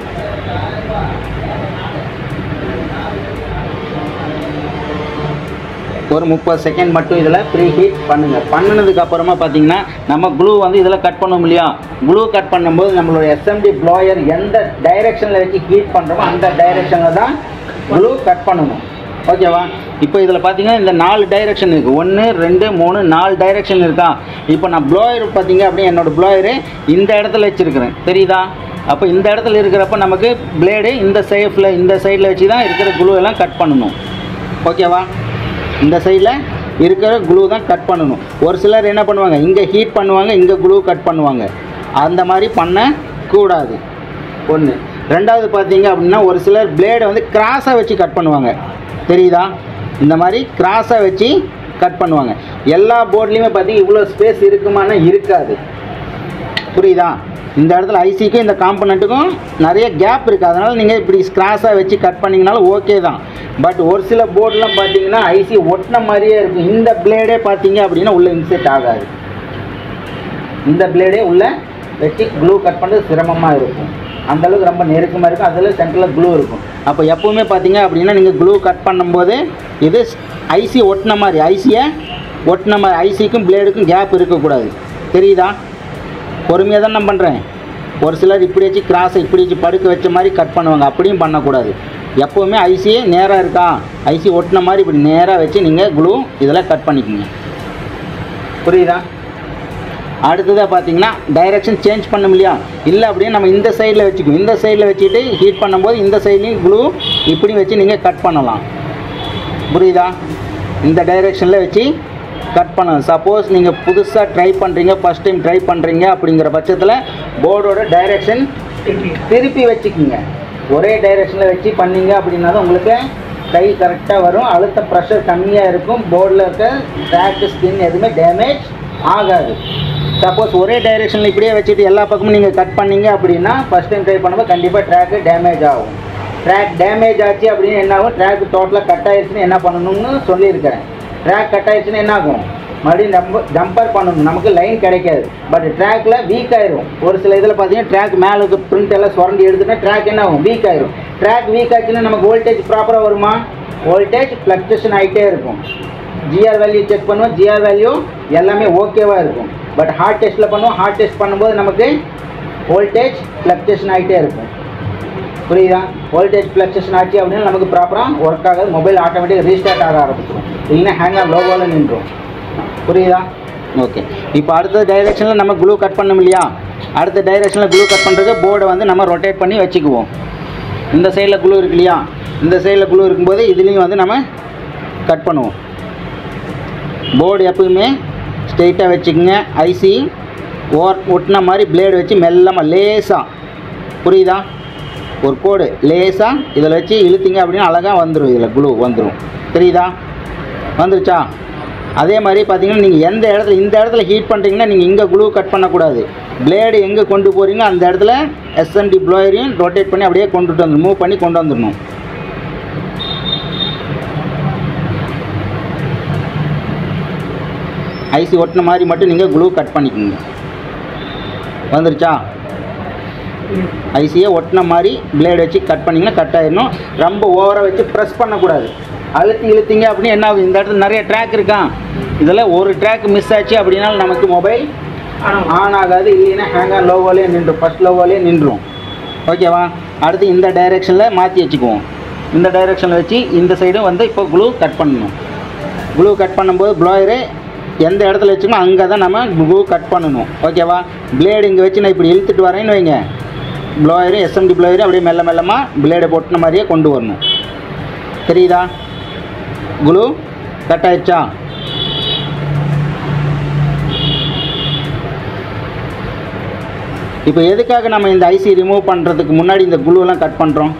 ஒரு முப்பது செகண்ட் மட்டும் இதில் ப்ரீ ஹீட் பண்ணுங்கள் பண்ணினதுக்கு அப்புறமா பார்த்தீங்கன்னா நம்ம க்ளூ வந்து இதில் கட் பண்ணோம் இல்லையா க்ளூ கட் பண்ணும்போது நம்மளோட எஸ்எம்டி ப்ளோயர் எந்த டைரெக்ஷனில் வச்சு ஹீட் பண்ணுறோமோ அந்த டைரெக்ஷனில் தான் க்ளூ கட் பண்ணணும் ஓகேவா இப்போ இதில் பார்த்தீங்கன்னா இந்த நாலு டைரெக்ஷன் இருக்குது ஒன்று ரெண்டு மூணு நாலு டைரெக்ஷன் இருக்கா இப்போ நான் ப்ளோயர் பார்த்தீங்க அப்படின்னா என்னோடய ப்ளோயரு இந்த இடத்துல வச்சுருக்கிறேன் தெரியுதா அப்போ இந்த இடத்துல இருக்கிறப்ப நமக்கு பிளேடு இந்த சேஃபில் இந்த சைடில் வச்சு தான் இருக்கிற குளூ எல்லாம் கட் பண்ணணும் ஓகேவா இந்த சைடில் இருக்கிற க்ளூ தான் கட் பண்ணணும் ஒரு சிலர் என்ன பண்ணுவாங்க இங்கே ஹீட் பண்ணுவாங்க இங்கே க்ளூ கட் பண்ணுவாங்க அந்த மாதிரி பண்ணக்கூடாது ஒன்று ரெண்டாவது பார்த்தீங்க அப்படின்னா ஒரு சிலர் பிளேடை வந்து கிராஸாக வச்சு கட் பண்ணுவாங்க தெரியுதா இந்த மாதிரி கிராஸாக வச்சு கட் பண்ணுவாங்க எல்லா போர்ட்லேயுமே பார்த்தீங்கன்னா இவ்வளோ ஸ்பேஸ் இருக்குமானா இருக்காது புரியுதா இந்த இடத்துல ஐசிக்கும் இந்த காம்பனண்ட்டுக்கும் நிறைய கேப் இருக்குது அதனால் நீங்கள் இப்படி ஸ்க்ராஸாக வச்சு கட் பண்ணிங்கனாலும் ஓகே தான் பட் ஒரு சில போர்டெலாம் பார்த்தீங்கன்னா ஐசி ஒட்டின மாதிரியே இருக்கும் இந்த பிளேடே பார்த்தீங்க அப்படின்னா உள்ளே இன்செர்ட் ஆகாது இந்த பிளேடே உள்ள வச்சு க்ளூ கட் பண்ணுறது சிரமமாக இருக்கும் அந்த அளவுக்கு ரொம்ப நெருக்கமாக இருக்கும் அதில் சென்டரில் க்ளூ இருக்கும் அப்போ எப்போவுமே பார்த்தீங்க அப்படின்னா நீங்கள் க்ளூ கட் பண்ணும்போது இது ஐசி ஒட்டின மாதிரி ஐசியை ஒட்டின மாதிரி ஐசிக்கும் பிளேடுக்கும் கேப் இருக்கக்கூடாது தெரியுதா பொறுமையாக தான் நான் பண்ணுறேன் ஒரு சிலர் இப்படி வச்சு கிராஸை இப்படி வச்சு படுக்க வச்ச மாதிரி கட் பண்ணுவாங்க அப்படியும் பண்ணக்கூடாது எப்போவுமே ஐசியே நேராக இருக்கா ஐசி ஒட்டின மாதிரி இப்படி நேராக வச்சு நீங்கள் க்ளூ இதில் கட் பண்ணிக்கோங்க புரியுதா அடுத்ததாக பார்த்தீங்கன்னா டைரெக்ஷன் சேஞ்ச் பண்ண இல்லையா இல்லை அப்படியே நம்ம இந்த சைடில் வச்சுக்குவோம் இந்த சைடில் வச்சுட்டு ஹீட் பண்ணும்போது இந்த சைட்லேயும் க்ளூ இப்படி வச்சு நீங்கள் கட் பண்ணலாம் புரியுதா இந்த டைரெக்ஷனில் வச்சு கட் பண்ணலாம் சப்போஸ் நீங்கள் புதுசாக ட்ரை பண்ணுறீங்க ஃபஸ்ட் டைம் ட்ரை பண்ணுறீங்க அப்படிங்கிற பட்சத்தில் போர்டோட டைரெக்ஷன் திருப்பி வச்சுக்கிங்க ஒரே டைரெக்ஷனில் வச்சு பண்ணீங்க அப்படின்னா தான் உங்களுக்கு கை கரெக்டாக வரும் அழுத்த ப்ரெஷர் கம்மியாக இருக்கும் போர்டில் இருக்க ட்ராக் ஸ்கின் எதுவுமே டேமேஜ் ஆகாது சப்போஸ் ஒரே டைரெக்ஷனில் இப்படியே வச்சுட்டு எல்லா பக்கமும் நீங்கள் கட் பண்ணீங்க அப்படின்னா ஃபஸ்ட் டைம் ட்ரை பண்ணும்போது கண்டிப்பாக ட்ராக்கு டேமேஜ் ஆகும் ட்ராக் டேமேஜ் ஆச்சு அப்படின்னு என்ன ஆகும் ட்ராக் டோட்டலாக கட் ஆயிடுச்சுன்னு என்ன பண்ணணும்னு சொல்லியிருக்கிறேன் ட்ராக் கட் ஆயிடுச்சுன்னா என்ன ஆகும் மறுபடியும் நம்ம ஜம்பர் பண்ணணும் நமக்கு லைன் கிடைக்காது பட் ட்ராக்ல வீக் ஆயிரும் ஒரு சில இதில் பார்த்தீங்கன்னா ட்ராக் மேலே இருக்க பிரிண்ட் எல்லாம் சுரண்டி எடுத்துட்டா ட்ராக் என்ன ஆகும் வீக் ஆயிரும் ட்ராக் வீக் ஆச்சுன்னா நமக்கு வோல்டேஜ் ப்ராப்பராக வருமா வோல்டேஜ் ஃப்ளக்சுவேஷன் ஆகிட்டே இருக்கும் ஜிஆர் வேல்யூ செக் பண்ணுவோம் ஜிஆர் வேல்யூ எல்லாமே ஓகேவாக இருக்கும் பட் ஹார்ட் டெஸ்ட்டில் பண்ணுவோம் ஹார்ட் டெஸ்ட் பண்ணும்போது நமக்கு வோல்டேஜ் ஃப்ளக்சுவேஷன் ஆகிட்டே இருக்கும் புரியுதா வோல்டேஜ் ஃப்ளக்சுவேஷன் ஆச்சு அப்படின்னா நமக்கு ப்ராப்பராக ஒர்க் ஆகாது மொபைல் ஆட்டோமேட்டிக் ரீஸ்டார்ட் ஆக ஆரம்பிச்சிடும் இல்லைன்னா ஹேங் ஆன் லோகோவில் நின்றும் புரியுதா ஓகே இப்போ அடுத்த டைரெக்ஷனில் நம்ம க்ளூ கட் பண்ணோம் இல்லையா அடுத்த டைரெக்ஷனில் க்ளூ கட் பண்ணுறதுக்கு போர்டை வந்து நம்ம ரொட்டேட் பண்ணி வச்சுக்குவோம் இந்த சைடில் க்ளூ இருக்கு இல்லையா இந்த சைடில் க்ளூ இருக்கும்போது இதுலேயும் வந்து நம்ம கட் பண்ணுவோம் போர்டு எப்பவுமே ஸ்ட்ரெயிட்டாக வச்சுக்கோங்க ஐசி ஓர் ஒட்டின மாதிரி பிளேடு வச்சு மெல்லமாக லேசாக புரியுதா ஒரு கோடு லேசாக இதில் வச்சு இழுத்தீங்க அப்படின்னா அழகாக வந்துடும் இதில் க்ளூ வந்துடும் தெரியுதா வந்துருச்சா அதே மாதிரி பார்த்தீங்கன்னா நீங்கள் எந்த இடத்துல இந்த இடத்துல ஹீட் பண்ணுறீங்கன்னா நீங்கள் இங்கே க்ளூ கட் பண்ணக்கூடாது பிளேடு எங்கே கொண்டு போகிறீங்களோ அந்த இடத்துல எஸ்என்டி ப்ளோயரையும் ரொட்டேட் பண்ணி அப்படியே கொண்டுட்டு வந்து மூவ் பண்ணி கொண்டு வந்துடணும் ஐசி ஒட்டின மாதிரி மட்டும் நீங்கள் க்ளூ கட் பண்ணிக்கோங்க வந்துருச்சா ஐசியை ஒட்டின மாதிரி பிளேடு வச்சு கட் பண்ணிங்கன்னா கட் ஆயிடணும் ரொம்ப ஓவராக வச்சு ப்ரெஸ் பண்ணக்கூடாது அழுத்தி இழுத்தீங்க அப்படின்னு என்ன ஆகுது இந்த இடத்துல நிறைய ட்ராக் இருக்கான் இதில் ஒரு ட்ராக் மிஸ் ஆச்சு அப்படின்னாலும் நமக்கு மொபைல் ஆன் ஆகாது இல்லைன்னா ஹேங் ஆன் லோவோலேயே நின்றும் ஃபஸ்ட் லோவோலேயே நின்றும் ஓகேவா அடுத்து இந்த டைரெக்ஷனில் மாற்றி வச்சுக்குவோம் இந்த டைரெக்ஷனில் வச்சு இந்த சைடும் வந்து இப்போ க்ளூ கட் பண்ணணும் க்ளூ கட் பண்ணும்போது ப்ளோயரு எந்த இடத்துல வச்சுக்கணும் அங்கே தான் நம்ம க்ளூ கட் பண்ணணும் ஓகேவா பிளேடு இங்கே வச்சு நான் இப்படி இழுத்துட்டு வரேன்னு வைங்க ப்ளோயரு எஸ்எம்டி ப்ளோயரு அப்படியே மெல்ல மெல்லமாக பிளேடை போட்டின மாதிரியே கொண்டு வரணும் தெரியுதா க்ளூ கட் ஆயிடுச்சா இப்போ எதுக்காக நம்ம இந்த ஐசி ரிமூவ் பண்ணுறதுக்கு முன்னாடி இந்த குளுவெல்லாம் கட் பண்ணுறோம்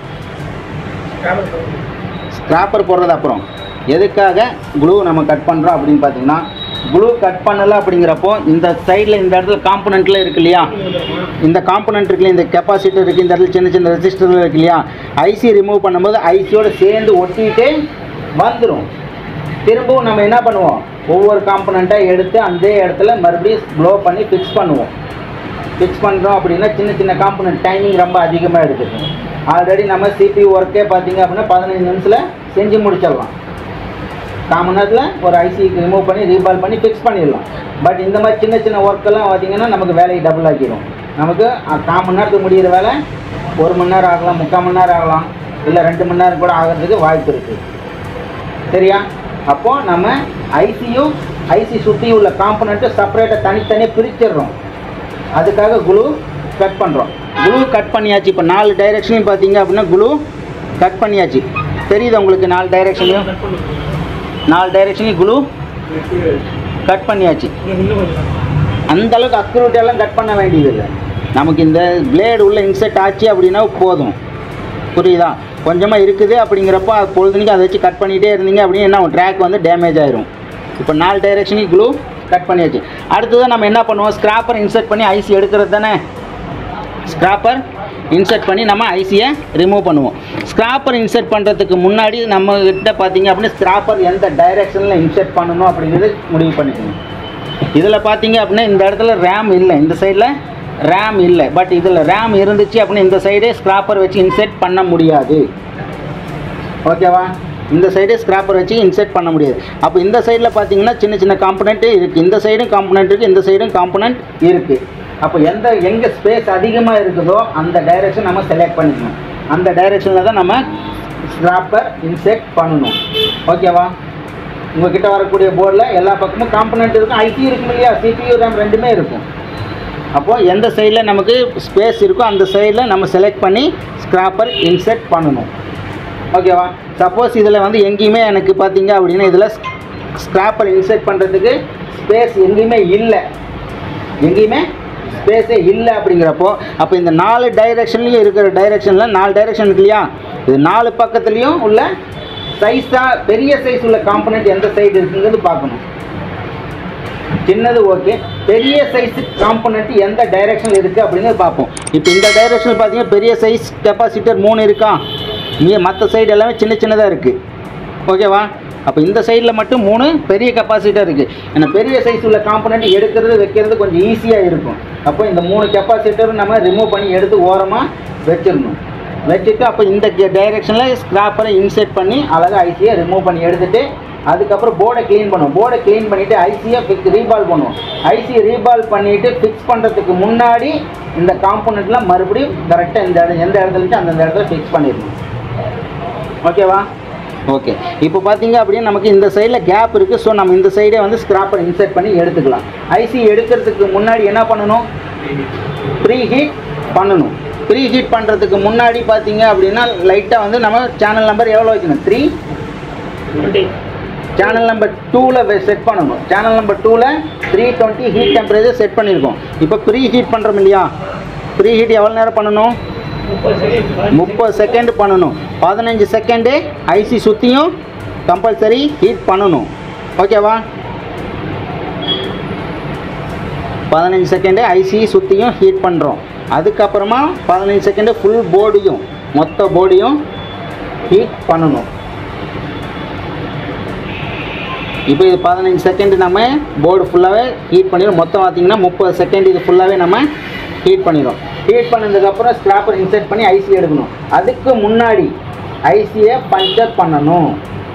ஸ்க்ராப்பர் போடுறது அப்புறம் எதுக்காக க்ளூ நம்ம கட் பண்ணுறோம் அப்படின்னு பார்த்தீங்கன்னா க்ளூ கட் பண்ணலை அப்படிங்கிறப்போ இந்த சைடில் இந்த இடத்துல காம்பனண்ட்டில் இருக்கு இல்லையா இந்த காம்பனண்ட் இருக்கு இல்லையா இந்த கெப்பாசிட்டர் இருக்குது இந்த இடத்துல சின்ன சின்ன ரெசிஸ்டர் இருக்கு இல்லையா ஐசி ரிமூவ் பண்ணும்போது ஐசியோட சேர்ந்து ஒட்டிக்கிட்டே வந்துடும் திரும்பவும் நம்ம என்ன பண்ணுவோம் ஒவ்வொரு காம்பனண்ட்டாக எடுத்து அந்த இடத்துல மறுபடியும் க்ளோ பண்ணி ஃபிக்ஸ் பண்ணுவோம் ஃபிக்ஸ் பண்ணுறோம் அப்படின்னா சின்ன சின்ன காம்பனண்ட் டைமிங் ரொம்ப அதிகமாக எடுத்துக்கும் ஆல்ரெடி நம்ம சிபி ஒர்க்கே பார்த்தீங்க அப்படின்னா பதினஞ்சு நிமிஷத்தில் செஞ்சு முடிச்சிடலாம் கால் மணி நேரத்தில் ஒரு ஐசிக்கு ரிமூவ் பண்ணி ரீபால் பண்ணி ஃபிக்ஸ் பண்ணிடலாம் பட் இந்த மாதிரி சின்ன சின்ன ஒர்க்கெல்லாம் பார்த்தீங்கன்னா நமக்கு வேலையை டபுள் ஆக்கிடும் நமக்கு அஹ், கால் மணி நேரத்துக்கு முடிகிற வேலை ஒரு மணி நேரம் ஆகலாம் முக்கால் மணி நேரம் ஆகலாம் இல்லை ரெண்டு மணி நேரம் கூட ஆகிறதுக்கு வாய்ப்பு இருக்குது சரியா அப்போ நம்ம ஐசியும் ஐசி சுற்றி உள்ள காம்பனண்ட்டு செப்பரேட்டாக தனித்தனியாக பிரிச்சிடுறோம் அதுக்காக குளு கட் பண்ணுறோம் குளு கட் பண்ணியாச்சு இப்போ நாலு டைரெக்ஷனையும் பார்த்தீங்க அப்படின்னா குளு கட் பண்ணியாச்சு தெரியுது உங்களுக்கு நாலு டைரெக்ஷனையும் நாலு டைரெக்ஷனையும் குளு கட் பண்ணியாச்சு அந்த அளவுக்கு அக்யூரேட் எல்லாம் கட் பண்ண வேண்டியதில்லை நமக்கு இந்த பிளேடு உள்ள இன்செர்ட் ஆச்சு அப்படின்னா போதும் புரியுதா கொஞ்சமாக இருக்குது அப்படிங்கிறப்போ அது பொழுதுனிக்கு அதை வச்சு கட் பண்ணிகிட்டே இருந்தீங்க அப்படின்னு என்ன ட்ராக் வந்து டேமேஜ் ஆயிரும் இப்போ நாலு டைரெக்ஷனையும் க்ளூ கட் பண்ணியாச்சு அடுத்ததான் நம்ம என்ன பண்ணுவோம் ஸ்க்ராப்பர் இன்செர்ட் பண்ணி ஐசி எடுக்கிறது தானே ஸ்க்ராப்பர் இன்சர்ட் பண்ணி நம்ம ஐசியை ரிமூவ் பண்ணுவோம் ஸ்க்ராப்பர் இன்சர்ட் பண்ணுறதுக்கு முன்னாடி நம்ம கிட்ட பார்த்தீங்க அப்படின்னா ஸ்க்ராப்பர் எந்த டைரெக்ஷனில் இன்சர்ட் பண்ணணும் அப்படிங்கிறது முடிவு பண்ணிக்கணும் இதில் பார்த்தீங்க அப்படின்னா இந்த இடத்துல ரேம் இல்லை இந்த சைடில் ரேம் இல்லை பட் இதில் ரேம் இருந்துச்சு அப்படின்னா இந்த சைடே ஸ்க்ராப்பர் வச்சு இன்சர்ட் பண்ண முடியாது ஓகேவா இந்த சைடு ஸ்க்ராப்பர் வச்சு இன்சர்ட் பண்ண முடியாது அப்போ இந்த சைடில் பார்த்தீங்கன்னா சின்ன சின்ன காம்பனண்ட்டு இருக்குது இந்த சைடும் காம்பனண்ட் இருக்குது இந்த சைடும் காம்பனண்ட் இருக்குது அப்போ எந்த எங்கே ஸ்பேஸ் அதிகமாக இருக்குதோ அந்த டைரெக்ஷன் நம்ம செலக்ட் பண்ணிக்கணும் அந்த டைரெக்ஷனில் தான் நம்ம ஸ்க்ராப்பர் இன்செர்ட் பண்ணணும் ஓகேவா உங்ககிட்ட வரக்கூடிய போர்டில் எல்லா பக்கமும் காம்பனண்ட் இருக்கும் ஐசி இருக்கும் இல்லையா சிபியூ ரேம் ரெண்டுமே இருக்கும் அப்போது எந்த சைடில் நமக்கு ஸ்பேஸ் இருக்கோ அந்த சைடில் நம்ம செலக்ட் பண்ணி ஸ்க்ராப்பர் இன்செர்ட் பண்ணணும் ஓகேவா சப்போஸ் இதில் வந்து எங்கேயுமே எனக்கு பார்த்தீங்க அப்படின்னா இதில் ஸ்க்ராப்பர் இன்செர்ட் பண்ணுறதுக்கு ஸ்பேஸ் எங்கேயுமே இல்லை எங்கேயுமே ஸ்பேஸே இல்லை அப்படிங்கிறப்போ அப்போ இந்த நாலு டைரெக்ஷன்லையும் இருக்கிற டைரெக்ஷனில் நாலு டைரெக்ஷன் இருக்கு இல்லையா இது நாலு பக்கத்துலேயும் உள்ள சைஸாக பெரிய சைஸ் உள்ள காம்பனண்ட் எந்த சைடு இருக்குங்கிறது பார்க்கணும் சின்னது ஓகே பெரிய சைஸ் காம்பனண்ட் எந்த டைரெக்ஷனில் இருக்குது அப்படிங்கிறது பார்ப்போம் இப்போ இந்த டைரெக்ஷனில் பார்த்தீங்கன்னா பெரிய சைஸ் கெப்பாசிட்டர் மூணு இருக்கா மீ மற்ற சைடு எல்லாமே சின்ன சின்னதாக இருக்குது ஓகேவா அப்போ இந்த சைடில் மட்டும் மூணு பெரிய கெப்பாசிட்டர் இருக்குது ஏன்னா பெரிய சைஸ் உள்ள காம்பனண்ட் எடுக்கிறது வைக்கிறது கொஞ்சம் ஈஸியாக இருக்கும் அப்போ இந்த மூணு கெப்பாசிட்டரும் நம்ம ரிமூவ் பண்ணி எடுத்து ஓரமாக வச்சிடணும் வச்சுட்டு அப்போ இந்த டைரெக்ஷனில் ஸ்க்ராப்பரை இன்செர்ட் பண்ணி அழகாக ஐசியை ரிமூவ் பண்ணி எடுத்துட்டு அதுக்கப்புறம் போர்டை க்ளீன் பண்ணுவோம் போர்டை க்ளீன் பண்ணிவிட்டு ஐசியை ஃபிக்ஸ் ரீபால் பண்ணுவோம் ஐசி ரீபால் பண்ணிவிட்டு ஃபிக்ஸ் பண்ணுறதுக்கு முன்னாடி இந்த காம்பனண்ட்லாம் மறுபடியும் கரெக்டாக இந்த இடம் எந்த இடத்துல இருந்துச்சு அந்தந்த இடத்துல ஃபிக்ஸ் பண்ணிடணும் ஓகேவா ஓகே இப்போ பார்த்தீங்க அப்படின்னா நமக்கு இந்த சைடில் கேப் இருக்குது ஸோ நம்ம இந்த சைடே வந்து ஸ்க்ராப்பர் இன்சர்ட் பண்ணி எடுத்துக்கலாம் ஐசி எடுக்கிறதுக்கு முன்னாடி என்ன பண்ணணும் ப்ரீ ஹீட் பண்ணணும் ப்ரீ ஹீட் பண்ணுறதுக்கு முன்னாடி பார்த்தீங்க அப்படின்னா லைட்டாக வந்து நம்ம சேனல் நம்பர் எவ்வளோ வைக்கணும் த்ரீ சேனல் நம்பர் டூவில் செட் பண்ணணும் சேனல் நம்பர் டூவில் three twenty heat temperature set பண்ணியிருக்கோம் இப்போ ப்ரீ ஹீட் பண்ணுறோம் இல்லையா ப்ரீ ஹீட் எவ்வளோ நேரம் பண்ணணும் முப்பது செகண்ட் பண்ணணும் பதினஞ்சு செகண்டு ஐசி சுற்றியும் கம்பல்சரி ஹீட் பண்ணணும் ஓகேவா பதினஞ்சு செகண்டு ஐசி சுற்றியும் ஹீட் பண்ணுறோம் அதுக்கப்புறமா பதினஞ்சு செகண்டு ஃபுல் போர்டையும் மொத்த போர்டையும் ஹீட் பண்ணணும் இப்போ இது பதினஞ்சு செகண்ட் நம்ம போர்டு ஃபுல்லாகவே ஹீட் பண்ணிடும் மொத்தம் பார்த்தீங்கன்னா முப்பது செகண்ட் இது ஃபுல்லாகவே நம்ம ஹீட் பண்ணிடும் ஹீட் பண்ணதுக்கப்புறம் ஸ்க்ராப்பர் இன்சர்ட் பண்ணி ஐசி எடுக்கணும் அதுக்கு முன்னாடி ஐசியை பஞ்சர் பண்ணணும்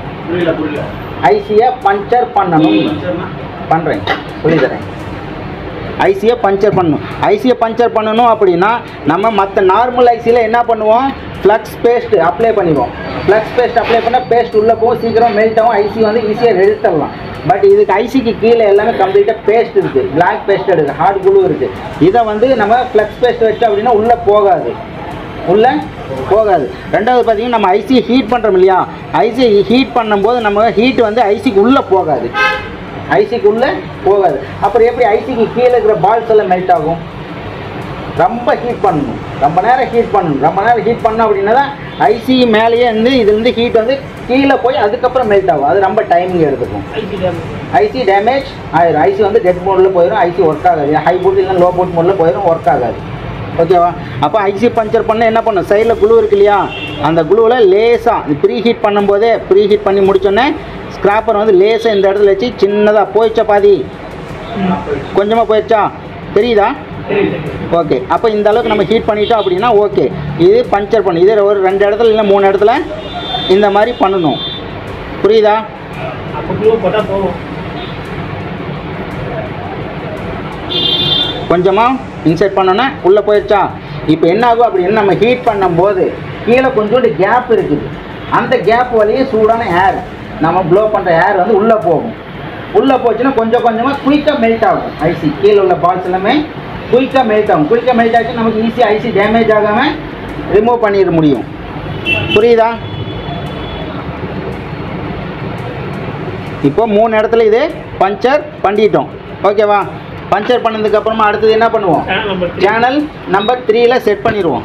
ஐசியை பஞ்சர் பண்ணணும் பண்ணுறேன் சொல்லி தரேன் ஐசியை பஞ்சர் பண்ணணும் ஐசியை பஞ்சர் பண்ணணும் அப்படின்னா நம்ம மற்ற நார்மல் ஐசியில் என்ன பண்ணுவோம் ஃப்ளக்ஸ் பேஸ்ட் அப்ளை பண்ணிடுவோம் ஃப்ளக்ஸ் பேஸ்ட் அப்ளை பண்ணால் பேஸ்ட் உள்ளே போகும் சீக்கிரம் மெல்ட் ஆகும் ஐசி வந்து ஈஸியாக எடுத்துடலாம் பட் இதுக்கு ஐசிக்கு கீழே எல்லாமே கம்ப்ளீட்டாக பேஸ்ட் இருக்குது பிளாக் பேஸ்ட் இருக்குது ஹார்ட் குளூ இருக்குது இதை வந்து நம்ம ஃப்ளக்ஸ் பேஸ்ட் வச்சோம் அப்படின்னா உள்ளே போகாது உள்ளே போகாது ரெண்டாவது பார்த்தீங்கன்னா நம்ம ஐசி ஹீட் பண்ணுறோம் இல்லையா ஐசி ஹீட் பண்ணும்போது நம்ம ஹீட் வந்து ஐசிக்கு உள்ளே போகாது ஐசிக்கு உள்ளே போகாது அப்புறம் எப்படி ஐசிக்கு கீழே இருக்கிற பால்ஸ் எல்லாம் மெல்ட் ஆகும் ரொம்ப ஹீட் பண்ணணும் ரொம்ப நேரம் ஹீட் பண்ணணும் ரொம்ப நேரம் ஹீட் பண்ணோம் அப்படின்னா தான் ஐசி மேலேயே இருந்து இதுலேருந்து ஹீட் வந்து கீழே போய் அதுக்கப்புறம் மெல்ட் ஆகும் அது ரொம்ப டைமிங் எடுத்துக்கும் ஐசி டேமேஜ் ஆயிரும் ஐசி வந்து டெட் மோடில் போயிடும் ஐசி ஒர்க் ஆகாது ஹை பூட் இல்லை லோ பூட் மோடில் போயிடும் ஒர்க் ஆகாது ஓகேவா அப்போ ஐசி பஞ்சர் பண்ண என்ன பண்ணும் சைடில் குளு இருக்கு இல்லையா அந்த குளுவில் லேசாக ப்ரீ ஹீட் பண்ணும்போதே ப்ரீ ஹீட் பண்ணி முடிச்சோடனே ஸ்க்ராப்பர் வந்து லேசாக இந்த இடத்துல வச்சு சின்னதாக போயிடுச்சா பாதி கொஞ்சமாக போயிடுச்சா தெரியுதா ஓகே அப்போ இந்த அளவுக்கு நம்ம ஹீட் பண்ணிட்டோம் அப்படின்னா ஓகே இது பஞ்சர் பண்ணு இது ஒரு ரெண்டு இடத்துல இல்லை மூணு இடத்துல இந்த மாதிரி பண்ணணும் புரியுதா கொஞ்சமாக இன்சர்ட் பண்ணோன்னா உள்ளே போயிடுச்சா இப்போ என்ன ஆகும் அப்படின்னு நம்ம ஹீட் பண்ணும்போது கீழே கொஞ்சோண்டு கேப் இருக்குது அந்த கேப் வழியே சூடான ஏர் நம்ம ப்ளோ பண்ணுற ஏர் வந்து உள்ளே போகும் உள்ளே போச்சுன்னா கொஞ்சம் கொஞ்சமாக குயிக்காக மெல்ட் ஆகும் ஐசி கீழே உள்ள பால்ஸ் எல்லாமே குயிக்காக மெல்ட் ஆகும் குயிக்காக மெல்ட் ஆச்சு நமக்கு ஈஸியாக ஐசி டேமேஜ் ஆகாமல் ரிமூவ் பண்ணிட முடியும் புரியுதா இப்போ மூணு இடத்துல இது பஞ்சர் பண்ணிட்டோம் ஓகேவா பஞ்சர் பண்ணதுக்கு அப்புறமா அடுத்தது என்ன பண்ணுவோம் சேனல் நம்பர் த்ரீல செட் பண்ணிடுவோம்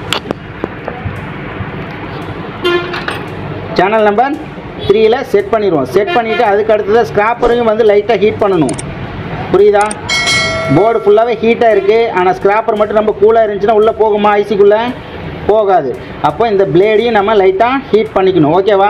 சேனல் நம்பர் த்ரீல செட் பண்ணிடுவோம் செட் பண்ணிவிட்டு அதுக்கு அடுத்தது ஸ்க்ராப்பரையும் வந்து லைட்டாக ஹீட் பண்ணணும் புரியுதா போர்டு ஃபுல்லாகவே ஹீட்டாக இருக்குது ஆனால் ஸ்க்ராப்பர் மட்டும் ரொம்ப கூலாக இருந்துச்சுன்னா உள்ளே போகுமா ஐசிக்குள்ளே போகாது அப்போ இந்த பிளேடையும் நம்ம லைட்டாக ஹீட் பண்ணிக்கணும் ஓகேவா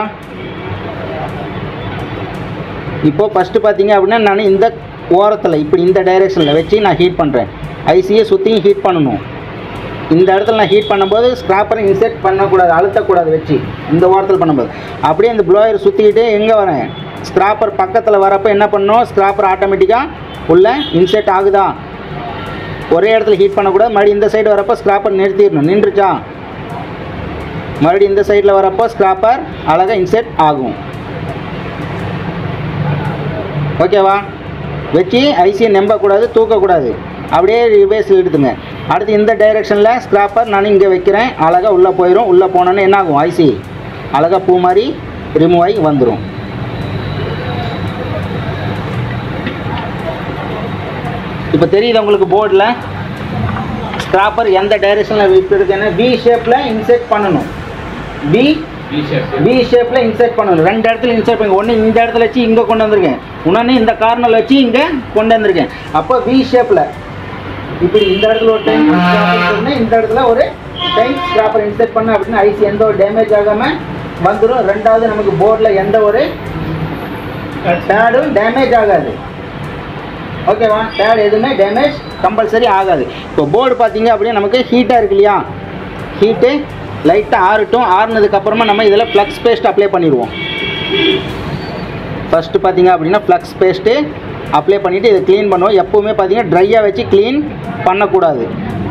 இப்போ ஃபஸ்ட்டு பார்த்தீங்க அப்படின்னா நான் இந்த ஓரத்தில் இப்படி இந்த டைரெக்ஷனில் வச்சு நான் ஹீட் பண்ணுறேன் ஐசியை சுற்றியும் ஹீட் பண்ணணும் இந்த இடத்துல நான் ஹீட் பண்ணும்போது ஸ்க்ராப்பரை இன்செர்ட் பண்ணக்கூடாது அழுத்தக்கூடாது வச்சு இந்த ஓரத்தில் பண்ணும்போது அப்படியே இந்த ப்ளோயர் சுற்றிக்கிட்டு எங்கே வரேன் ஸ்க்ராப்பர் பக்கத்தில் வரப்போ என்ன பண்ணணும் ஸ்க்ராப்பர் ஆட்டோமேட்டிக்காக உள்ள இன்செர்ட் ஆகுதா ஒரே இடத்துல ஹீட் பண்ணக்கூடாது மறுபடியும் இந்த சைடு வரப்போ ஸ்க்ராப்பர் நிறுத்திடணும் நின்றுச்சா மறுபடியும் இந்த சைடில் வரப்போ ஸ்க்ராப்பர் அழகாக இன்செர்ட் ஆகும் ஓகேவா வச்சு ஐசியை நம்பக்கூடாது தூக்கக்கூடாது அப்படியே ரிவேஸில் எடுத்துங்க அடுத்து இந்த டைரெக்ஷனில் ஸ்க்ராப்பர் நான் இங்கே வைக்கிறேன் அழகாக உள்ளே போயிடும் உள்ளே போனோன்னே என்ன ஆகும் ஐசி அழகாக பூ மாதிரி ரிமூவ் ஆகி வந்துடும் இப்போ தெரியுது உங்களுக்கு போர்டில் ஸ்க்ராப்பர் எந்த டைரெக்ஷனில் விட்டுருக்குன்னு வி ஷேப்பில் இன்செர்ட் பண்ணணும் பி பி ஷேப்பில் இன்சர்ட் பண்ணணும் ரெண்டு இடத்துல இன்சர்ட் பண்ணி ஒன்று இந்த இடத்துல வச்சு இங்கே கொண்டு வந்திருக்கேன் இன்னொன்று இந்த கார்னரில் வச்சு இங்கே கொண்டு வந்திருக்கேன் அப்போ வி ஷேப்பில் இப்படி இந்த இடத்துல ஒரு டைம் இந்த இடத்துல ஒரு டைம் ஸ்கிராப்பர் இன்சர்ட் பண்ண அப்படின்னா ஐசி எந்த ஒரு டேமேஜ் ஆகாமல் வந்துடும் ரெண்டாவது நமக்கு போர்டில் எந்த ஒரு பேடும் டேமேஜ் ஆகாது ஓகேவா பேட் எதுவுமே டேமேஜ் கம்பல்சரி ஆகாது இப்போ போர்டு பார்த்தீங்க அப்படின்னா நமக்கு ஹீட்டாக இருக்கு இல்லையா ஹீட்டு லைட்டாக ஆறட்டும் ஆறுனதுக்கப்புறமா நம்ம இதில் ஃப்ளக்ஸ் பேஸ்ட் அப்ளை பண்ணிடுவோம் ஃபஸ்ட்டு பார்த்தீங்க அப்படின்னா ஃப்ளக்ஸ் பேஸ்ட்டு அப்ளை பண்ணிவிட்டு இதை க்ளீன் பண்ணுவோம் எப்போவுமே பார்த்தீங்கன்னா ட்ரையாக வச்சு க்ளீன் பண்ணக்கூடாது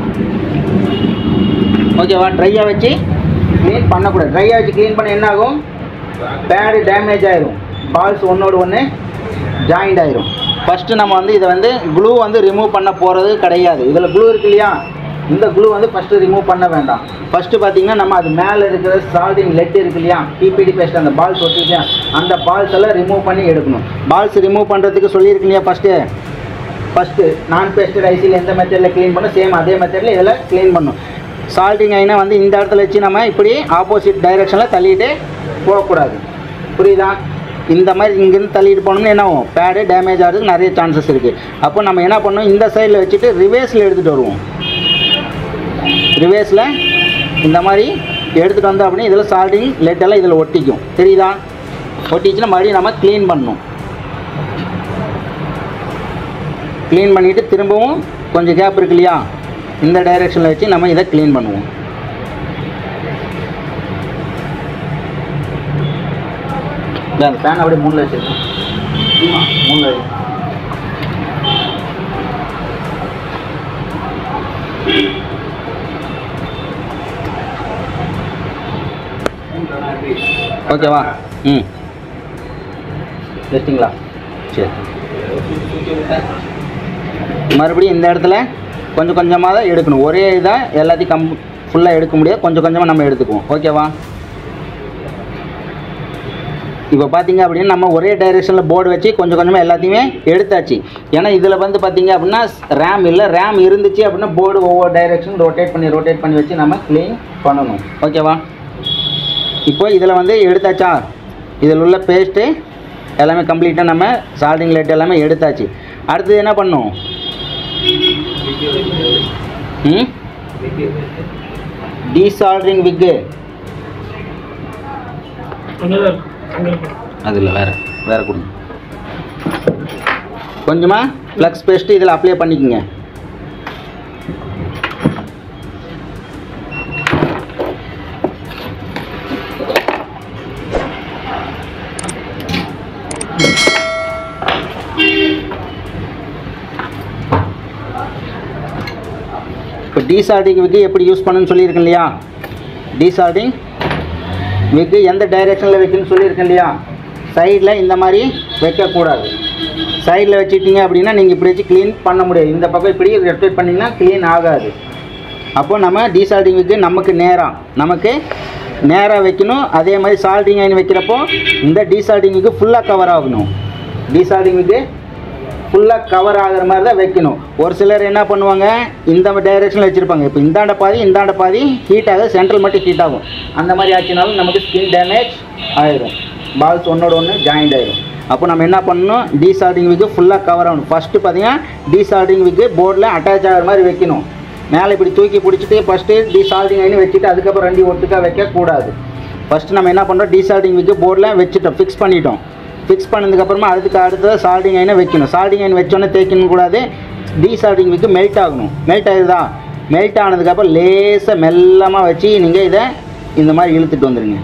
ஓகேவா ட்ரையாக வச்சு க்ளீன் பண்ணக்கூடாது ட்ரையாக வச்சு க்ளீன் பண்ண என்ன ஆகும் பேடு டேமேஜ் ஆயிரும் பால்ஸ் ஒன்றோடு ஒன்று ஜாயிண்ட் ஆயிரும் ஃபஸ்ட்டு நம்ம வந்து இதை வந்து க்ளூ வந்து ரிமூவ் பண்ண போகிறது கிடையாது இதில் க்ளூ இருக்கு இல்லையா இந்த க்ளூ வந்து ஃபஸ்ட்டு ரிமூவ் பண்ண வேண்டாம் ஃபஸ்ட்டு பார்த்தீங்கன்னா நம்ம அது மேலே இருக்கிற சால்டிங் லெட் இருக்கு இல்லையா பிபிடி பேஸ்ட் அந்த பால்ஸ் ஒட்டிருக்கா அந்த பால்ஸ் எல்லாம் ரிமூவ் பண்ணி எடுக்கணும் பால்ஸ் ரிமூவ் பண்ணுறதுக்கு சொல்லியிருக்கு இல்லையா ஃபஸ்ட்டு ஃபஸ்ட்டு நான் பேஸ்டட் ஐசியில் எந்த மெத்தடில் க்ளீன் பண்ணணும் சேம் அதே மெத்தடில் இதில் க்ளீன் பண்ணணும் சால்ட்டிங் ஐனா வந்து இந்த இடத்துல வச்சு நம்ம இப்படி ஆப்போசிட் டைரெக்ஷனில் தள்ளிட்டு போகக்கூடாது புரியுதா இந்த மாதிரி இங்கேருந்து தள்ளிட்டு போனோம்னா என்ன ஆகும் பேடு டேமேஜ் ஆகிறதுக்கு நிறைய சான்சஸ் இருக்குது அப்போ நம்ம என்ன பண்ணணும் இந்த சைடில் வச்சுட்டு ரிவேஸில் எடுத்துகிட்டு வருவோம் ரிவேஸில் இந்த மாதிரி எடுத்துகிட்டு வந்தோம் அப்படின்னா இதில் சால்ட்டிங் லெட்டெல்லாம் இதில் ஒட்டிக்கும் தெரியுதா ஒட்டிச்சுன்னா மறுபடியும் நம்ம க்ளீன் பண்ணணும் க்ளீன் பண்ணிவிட்டு திரும்பவும் கொஞ்சம் கேப் இருக்கு இல்லையா இந்த டைரெக்ஷனில் வச்சு நம்ம இதை க்ளீன் பண்ணுவோம் இந்த அந்த ஃபேன் அப்படியே மூணில் வச்சுருக்கேன் மூணில் வை ஓகேவா ம் டெஸ்டிங்களா சரி மறுபடியும் இந்த இடத்துல கொஞ்சம் கொஞ்சமாக தான் எடுக்கணும் ஒரே இதாக எல்லாத்தையும் கம் ஃபுல்லாக எடுக்க முடியாது கொஞ்சம் கொஞ்சமாக நம்ம எடுத்துக்குவோம் ஓகேவா இப்போ பார்த்தீங்க அப்படின்னா நம்ம ஒரே டைரெக்ஷனில் போர்டு வச்சு கொஞ்சம் கொஞ்சமாக எல்லாத்தையுமே எடுத்தாச்சு ஏன்னா இதில் வந்து பார்த்தீங்க அப்படின்னா ரேம் இல்லை ரேம் இருந்துச்சு அப்படின்னா போர்டு ஒவ்வொரு டைரெக்ஷன் ரொட்டேட் பண்ணி ரொட்டேட் பண்ணி வச்சு நம்ம க்ளீன் பண்ணணும் ஓகேவா இப்போ இதில் வந்து எடுத்தாச்சா இதில் உள்ள பேஸ்ட்டு எல்லாமே கம்ப்ளீட்டாக நம்ம சால்டிங் லைட் எல்லாமே எடுத்தாச்சு அடுத்தது என்ன பண்ணும் ம் டீசால்ட்ரிங் விக்கு அது இல்லை வேறு வேறு கொடுங்க கொஞ்சமாக ஃப்ளக்ஸ் பேஸ்ட்டு இதில் அப்ளை பண்ணிக்கோங்க இப்போ டீசால்டிங் விக்கு எப்படி யூஸ் பண்ணணும்னு சொல்லியிருக்கேன் இல்லையா டீசால்டிங் விக்கு எந்த டைரெக்ஷனில் வைக்கணும்னு சொல்லியிருக்கேன் இல்லையா சைடில் இந்த மாதிரி வைக்கக்கூடாது சைடில் வச்சுட்டீங்க அப்படின்னா நீங்கள் இப்படி வச்சு க்ளீன் பண்ண முடியாது இந்த பக்கம் இப்படி ரொட்டேட் பண்ணிங்கன்னா க்ளீன் ஆகாது அப்போ நம்ம டீசால்டிங் விக்கு நமக்கு நேராக நமக்கு நேராக வைக்கணும் அதே மாதிரி சால்டிங் ஐன் வைக்கிறப்போ இந்த டீசால்டிங் விக்கு ஃபுல்லாக கவர் ஆகணும் டீசால்டிங் விக்கு ஃபுல்லாக கவர் ஆகிற மாதிரி தான் வைக்கணும் ஒரு சிலர் என்ன பண்ணுவாங்க இந்த டைரெக்ஷனில் வச்சுருப்பாங்க இப்போ இந்தாண்ட பாதி இந்தாண்ட பாதி ஹீட் ஆகுது சென்ட்ரல் மட்டும் ஹீட் ஆகும் அந்த மாதிரி ஆச்சுனாலும் நமக்கு ஸ்கின் டேமேஜ் ஆயிடும் பால்ஸ் ஒன்றோட ஒன்று ஜாயிண்ட் ஆயிடும் அப்போ நம்ம என்ன பண்ணணும் டீசால்டிங் விக்கு ஃபுல்லாக கவர் ஆகணும் ஃபஸ்ட்டு பார்த்தீங்கன்னா டீசால்டிங் விக்கு போர்டில் அட்டாச் ஆகிற மாதிரி வைக்கணும் மேலே இப்படி தூக்கி பிடிச்சிட்டு ஃபஸ்ட்டு டீசால்டிங் ஐனு வச்சுட்டு அதுக்கப்புறம் ரெண்டு ஒட்டுக்கா வைக்கக்கூடாது ஃபஸ்ட்டு நம்ம என்ன பண்ணுறோம் டீசால்டிங் விக்கு போர்டில் வச்சுட்டோம் ஃபிக்ஸ் பண்ணிட்டோம் ஃபிக்ஸ் பண்ணதுக்கப்புறமா அதுக்கு அடுத்தது சால்டிங் ஐனை வைக்கணும் சால்டிங் ஐன் வச்சோன்னே தேய்க்கணும் கூடாது டீசால்டிங் விக்கு மெல்ட் ஆகணும் மெல்ட் ஆகுதா மெல்ட் ஆனதுக்கப்புறம் லேசாக மெல்லமாக வச்சு நீங்கள் இதை இந்த மாதிரி இழுத்துட்டு வந்துடுங்க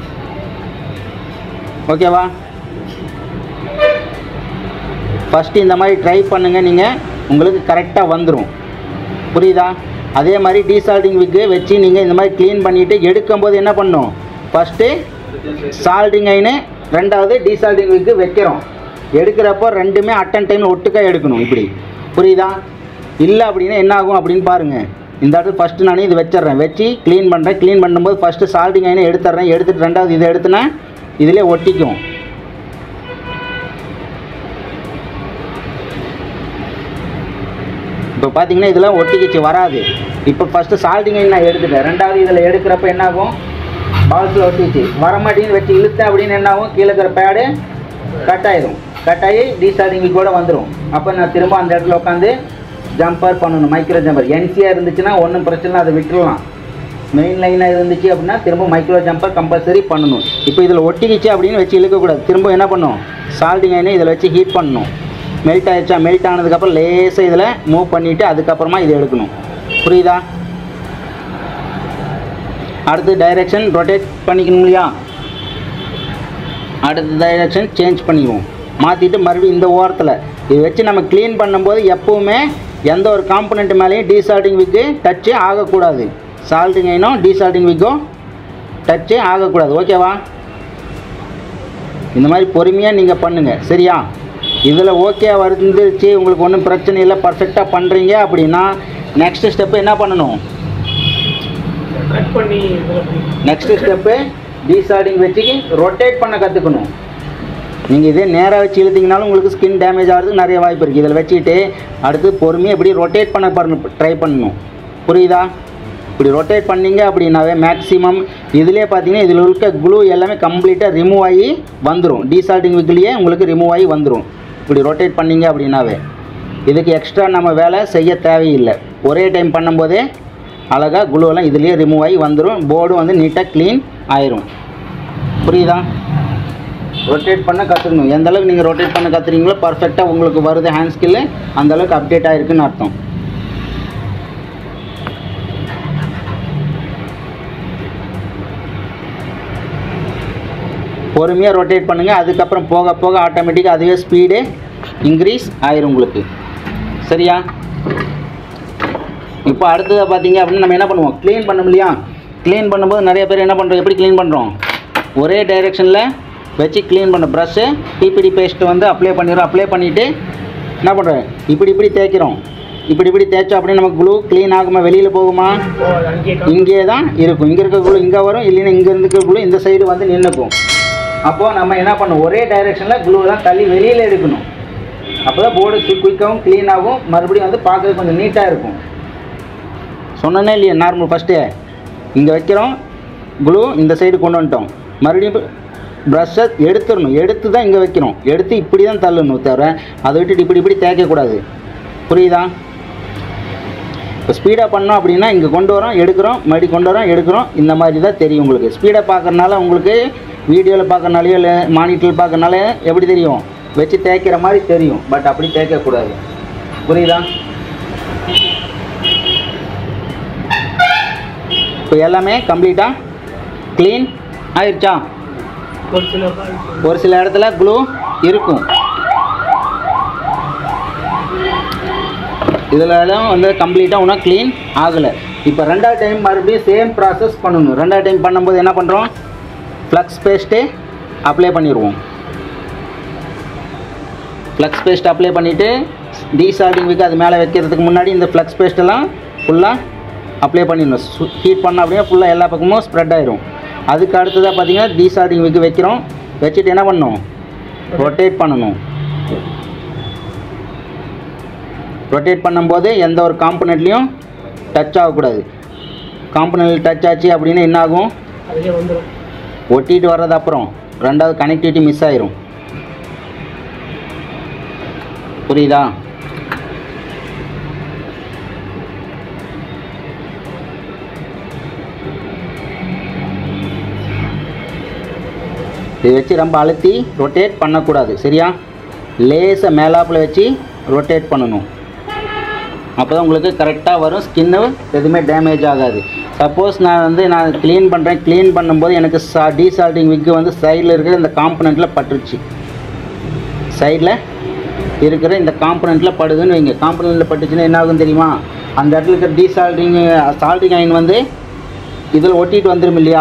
ஓகேவா ஃபஸ்ட்டு இந்த மாதிரி ட்ரை பண்ணுங்கள் நீங்கள் உங்களுக்கு கரெக்டாக வந்துடும் புரியுதா அதே மாதிரி டீசால்டிங் விக்கு வச்சு நீங்கள் இந்த மாதிரி க்ளீன் பண்ணிவிட்டு எடுக்கும்போது என்ன பண்ணும் ஃபஸ்ட்டு சால்டிங் ஐனு ரெண்டாவது டீசால்டிங் விக்கு வைக்கிறோம் எடுக்கிறப்போ ரெண்டுமே அட்டன் டைமில் ஒட்டுக்கா எடுக்கணும் இப்படி புரியுதா இல்லை அப்படின்னா என்ன ஆகும் அப்படின்னு பாருங்கள் இந்த இடத்துல ஃபஸ்ட்டு நான் இது வச்சிடுறேன் வச்சு க்ளீன் பண்ணுறேன் க்ளீன் பண்ணும்போது ஃபஸ்ட்டு சால்டிங் ஐனை எடுத்துட்றேன் எடுத்துட்டு ரெண்டாவது இதை எடுத்துனா இதிலே ஒட்டிக்கும் இப்போ பார்த்தீங்கன்னா இதெல்லாம் ஒட்டிக்கிச்சு வராது இப்போ ஃபஸ்ட்டு சால்டிங் நான் எடுத்துட்டேன் ரெண்டாவது இதில் எடுக்கிறப்ப என்ன ஆகும் பால்ஸில் ஒட்டிச்சு வரமாட்டேன்னு வச்சு இழுத்தேன் அப்படின்னு என்ன ஆகும் கீழே இருக்கிற பேடு கட் ஆயிடும் கட் ஆகி டீசால்டிங் கூட வந்துடும் அப்போ நான் திரும்ப அந்த இடத்துல உட்காந்து ஜம்பர் பண்ணணும் மைக்ரோ ஜம்பர் என்சியாக இருந்துச்சுன்னா ஒன்றும் பிரச்சனை இல்லை, அதை விட்டுறலாம் மெயின் லைனாக இருந்துச்சு அப்படின்னா திரும்ப மைக்ரோ ஜம்பர் கம்பல்சரி பண்ணணும் இப்போ இதில் ஒட்டிக்கிச்சு அப்படின்னு வச்சு இழுக்கக்கூடாது திரும்ப என்ன பண்ணும் சால்டிங் ஐனை இதில் வச்சு ஹீட் பண்ணணும் மெல்ட் ஆயிடுச்சா மெல்ட் ஆனதுக்கப்புறம் லேசாக இதில் மூவ் பண்ணிவிட்டு அதுக்கப்புறமா இதை எடுக்கணும் புரியுதா அடுத்து டைரெக்ஷன் ரொட்டேட் பண்ணிக்கணும் இல்லையா அடுத்த டைரெக்ஷன் சேஞ்ச் பண்ணிக்குவோம் மாற்றிட்டு மறுபடியும் இந்த ஓரத்தில் இது வச்சு நம்ம க்ளீன் பண்ணும்போது எப்போவுமே எந்த ஒரு காம்பனண்ட் மேலேயும் டீசால்டிங் விக்கு டச்சு ஆகக்கூடாது சால்டிங் ஐனும் டீசால்டிங் விக்கும் டச்சு ஆகக்கூடாது ஓகேவா இந்த மாதிரி பொறுமையாக நீங்கள் பண்ணுங்கள் சரியா இதில் ஓகே வந்துருச்சு உங்களுக்கு ஒன்றும் பிரச்சனை இல்லை பர்ஃபெக்டாக பண்ணுறீங்க அப்படின்னா நெக்ஸ்ட் ஸ்டெப்பு என்ன பண்ணணும் கட் பண்ணி இதில் பண்ணி நெக்ஸ்ட் ஸ்டெப்பு டீசார்டிங் வச்சு ரொட்டேட் பண்ண கற்றுக்கணும் நீங்கள் இதே நேராக வச்சு இழுத்தீங்கனாலும் உங்களுக்கு ஸ்கின் டேமேஜ் ஆகிறதுக்கு நிறைய வாய்ப்பு இருக்குது இதில் வச்சுக்கிட்டு அடுத்து பொறுமையாக இப்படி ரொட்டேட் பண்ண பாருங்க ட்ரை பண்ணணும் புரியுதா இப்படி ரொட்டேட் பண்ணீங்க அப்படின்னாவே மேக்ஸிமம் இதுலேயே பார்த்தீங்கன்னா இதில் இருக்க குளூ எல்லாமே கம்ப்ளீட்டாக ரிமூவ் ஆகி வந்துடும் டீசால்டிங் விக்லேயே உங்களுக்கு ரிமூவ் ஆகி வந்துடும் இப்படி ரொட்டேட் பண்ணீங்க அப்படின்னாவே இதுக்கு எக்ஸ்ட்ரா நம்ம வேலை செய்ய தேவையில்லை ஒரே டைம் பண்ணும்போதே அழகாக குளுவெல்லாம் இதுலேயே ரிமூவ் ஆகி வந்துடும் போர்டும் வந்து நீட்டாக க்ளீன் ஆயிரும் புரியுதா ரொட்டேட் பண்ண கற்றுக்கணும் எந்த அளவுக்கு நீங்கள் ரொட்டேட் பண்ண கற்றுறீங்களோ பர்ஃபெக்டாக உங்களுக்கு வருது ஹேண்ட் ஸ்கில்லு அந்த அளவுக்கு அப்டேட் ஆகிருக்குன்னு அர்த்தம் பொறுமையாக ரொட்டேட் பண்ணுங்கள் அதுக்கப்புறம் போக போக ஆட்டோமேட்டிக்காக அதுவே ஸ்பீடு இன்க்ரீஸ் ஆயிரும் உங்களுக்கு சரியா இப்போ அடுத்ததாக பார்த்தீங்க அப்படின்னு நம்ம என்ன பண்ணுவோம் க்ளீன் பண்ணோம் இல்லையா க்ளீன் பண்ணும்போது நிறைய பேர் என்ன பண்ணுறோம் எப்படி க்ளீன் பண்ணுறோம் ஒரே டைரெக்ஷனில் வச்சு க்ளீன் பண்ண ப்ரஷ்ஷு பிபிடி பேஸ்ட்டு வந்து அப்ளை பண்ணிடுறோம் அப்ளை பண்ணிவிட்டு என்ன பண்ணுறோம் இப்படி இப்படி தேய்க்கிறோம் இப்படி இப்படி தேய்ச்சோம் அப்படியே நமக்கு க்ளூ க்ளீன் ஆகுமா வெளியில் போகுமா ஓ அது அங்கேயே காமி- இங்கே தான் இருக்கும் இங்கே இருக்க குழு இங்கே வரும் இல்லைன்னா இங்கே இருக்க குழு இந்த சைடு வந்து நின்றுக்கும் அப்போது நம்ம என்ன பண்ணணும் ஒரே டைரெக்ஷனில் குளூலாம் தள்ளி வெளியில் எடுக்கணும் அப்போ தான் போர்டு குயிக்காகவும் க்ளீனாகவும் மறுபடியும் வந்து பார்க்கறது கொஞ்சம் நீட்டாக இருக்கும் சொன்னனே இல்லையா நார்மல் ஃபஸ்ட்டு இங்கே வைக்கிறோம் குளூ இந்த சைடு கொண்டு வந்துட்டோம் மறுபடியும் ப்ரஷ்ஷை எடுத்துடணும் எடுத்து தான் இங்கே வைக்கணும் எடுத்து இப்படி தான் தள்ளணும் தவிர அதை விட்டுட்டு இப்படி இப்படி தேய்க்கக்கூடாது புரியுதா இப்போ ஸ்பீடாக பண்ணோம் அப்படின்னா இங்கே கொண்டு வரோம் எடுக்கிறோம் மறுபடி கொண்டு வரோம் எடுக்கிறோம் இந்த மாதிரி தான் தெரியும் உங்களுக்கு ஸ்பீடாக பார்க்கறனால உங்களுக்கு வீடியோவில் பார்க்கறனாலையோ இல்லை மானிட்டரில் பார்க்கறனால எப்படி தெரியும் வச்சு தேய்க்கிற மாதிரி தெரியும் பட் அப்படி தேய்க்கக்கூடாது புரியுதா இப்போ எல்லாமே கம்ப்ளீட்டாக க்ளீன் ஆயிடுச்சா ஒரு சில ஒரு சில இடத்துல க்ளூ இருக்கும் இதில் வந்து கம்ப்ளீட்டாக ஒன்றும் க்ளீன் ஆகலை இப்போ ரெண்டாவது டைம் மறுபடியும் சேம் ப்ராசஸ் பண்ணணும் ரெண்டாவது டைம் பண்ணும்போது என்ன பண்ணுறோம் ஃப்ளக்ஸ் பேஸ்ட்டு அப்ளை பண்ணிடுவோம் ஃப்ளக்ஸ் பேஸ்ட் அப்ளை பண்ணிவிட்டு டீசால்டிங் விக்கு அது மேலே வைக்கிறதுக்கு முன்னாடி இந்த ஃப்ளக்ஸ் பேஸ்ட்டெல்லாம் ஃபுல்லாக அப்ளை பண்ணிடணும் ஹீட் பண்ண அப்படியே ஃபுல்லாக எல்லா பக்கமும் ஸ்ப்ரெட் ஆயிரும் அதுக்கு அடுத்ததாக பார்த்தீங்கன்னா டீசால்டிங் விக்கு வைக்கிறோம் வச்சுட்டு என்ன பண்ணணும் ரொட்டேட் பண்ணணும் ரொட்டேட் பண்ணும்போது எந்த ஒரு காம்பனண்ட்லேயும் டச் ஆகக்கூடாது காம்பனண்ட் டச் ஆச்சு அப்படின்னா என்ன ஆகும் அதுலேயே வந்துடும் ஒட்டிட்டு வர்றது அப்புறம் ரெண்டாவது கனெக்டிவிட்டி மிஸ் ஆயிரும் புரியுதா இதை வச்சு ரொம்ப அழுத்தி ரொட்டேட் பண்ணக்கூடாது சரியா லேசை மேலாப்பில் வச்சு ரொட்டேட் பண்ணணும் அப்போ தான் உங்களுக்கு கரெக்டாக வரும் ஸ்கின்னு எதுவுமே டேமேஜ் ஆகாது சப்போஸ் நான் வந்து நான் க்ளீன் பண்ணுறேன் க்ளீன் பண்ணும்போது எனக்கு சா டீசால்ட்டிங் விக்கு வந்து சைடில் இருக்கிற இந்த காம்பனண்ட்டில் பட்டுருச்சு சைடில் இருக்கிற இந்த காம்பனண்ட்டில் படுதுன்னு வைங்க காம்பனண்ட்டில் பட்டுச்சுன்னா என்ன ஆகும் தெரியுமா அந்த இடத்துல இருக்கிற டீசால்ட்டிங் சால்ட்டிங் அயன் வந்து இதில் ஒட்டிட்டு வந்துடும் இல்லையா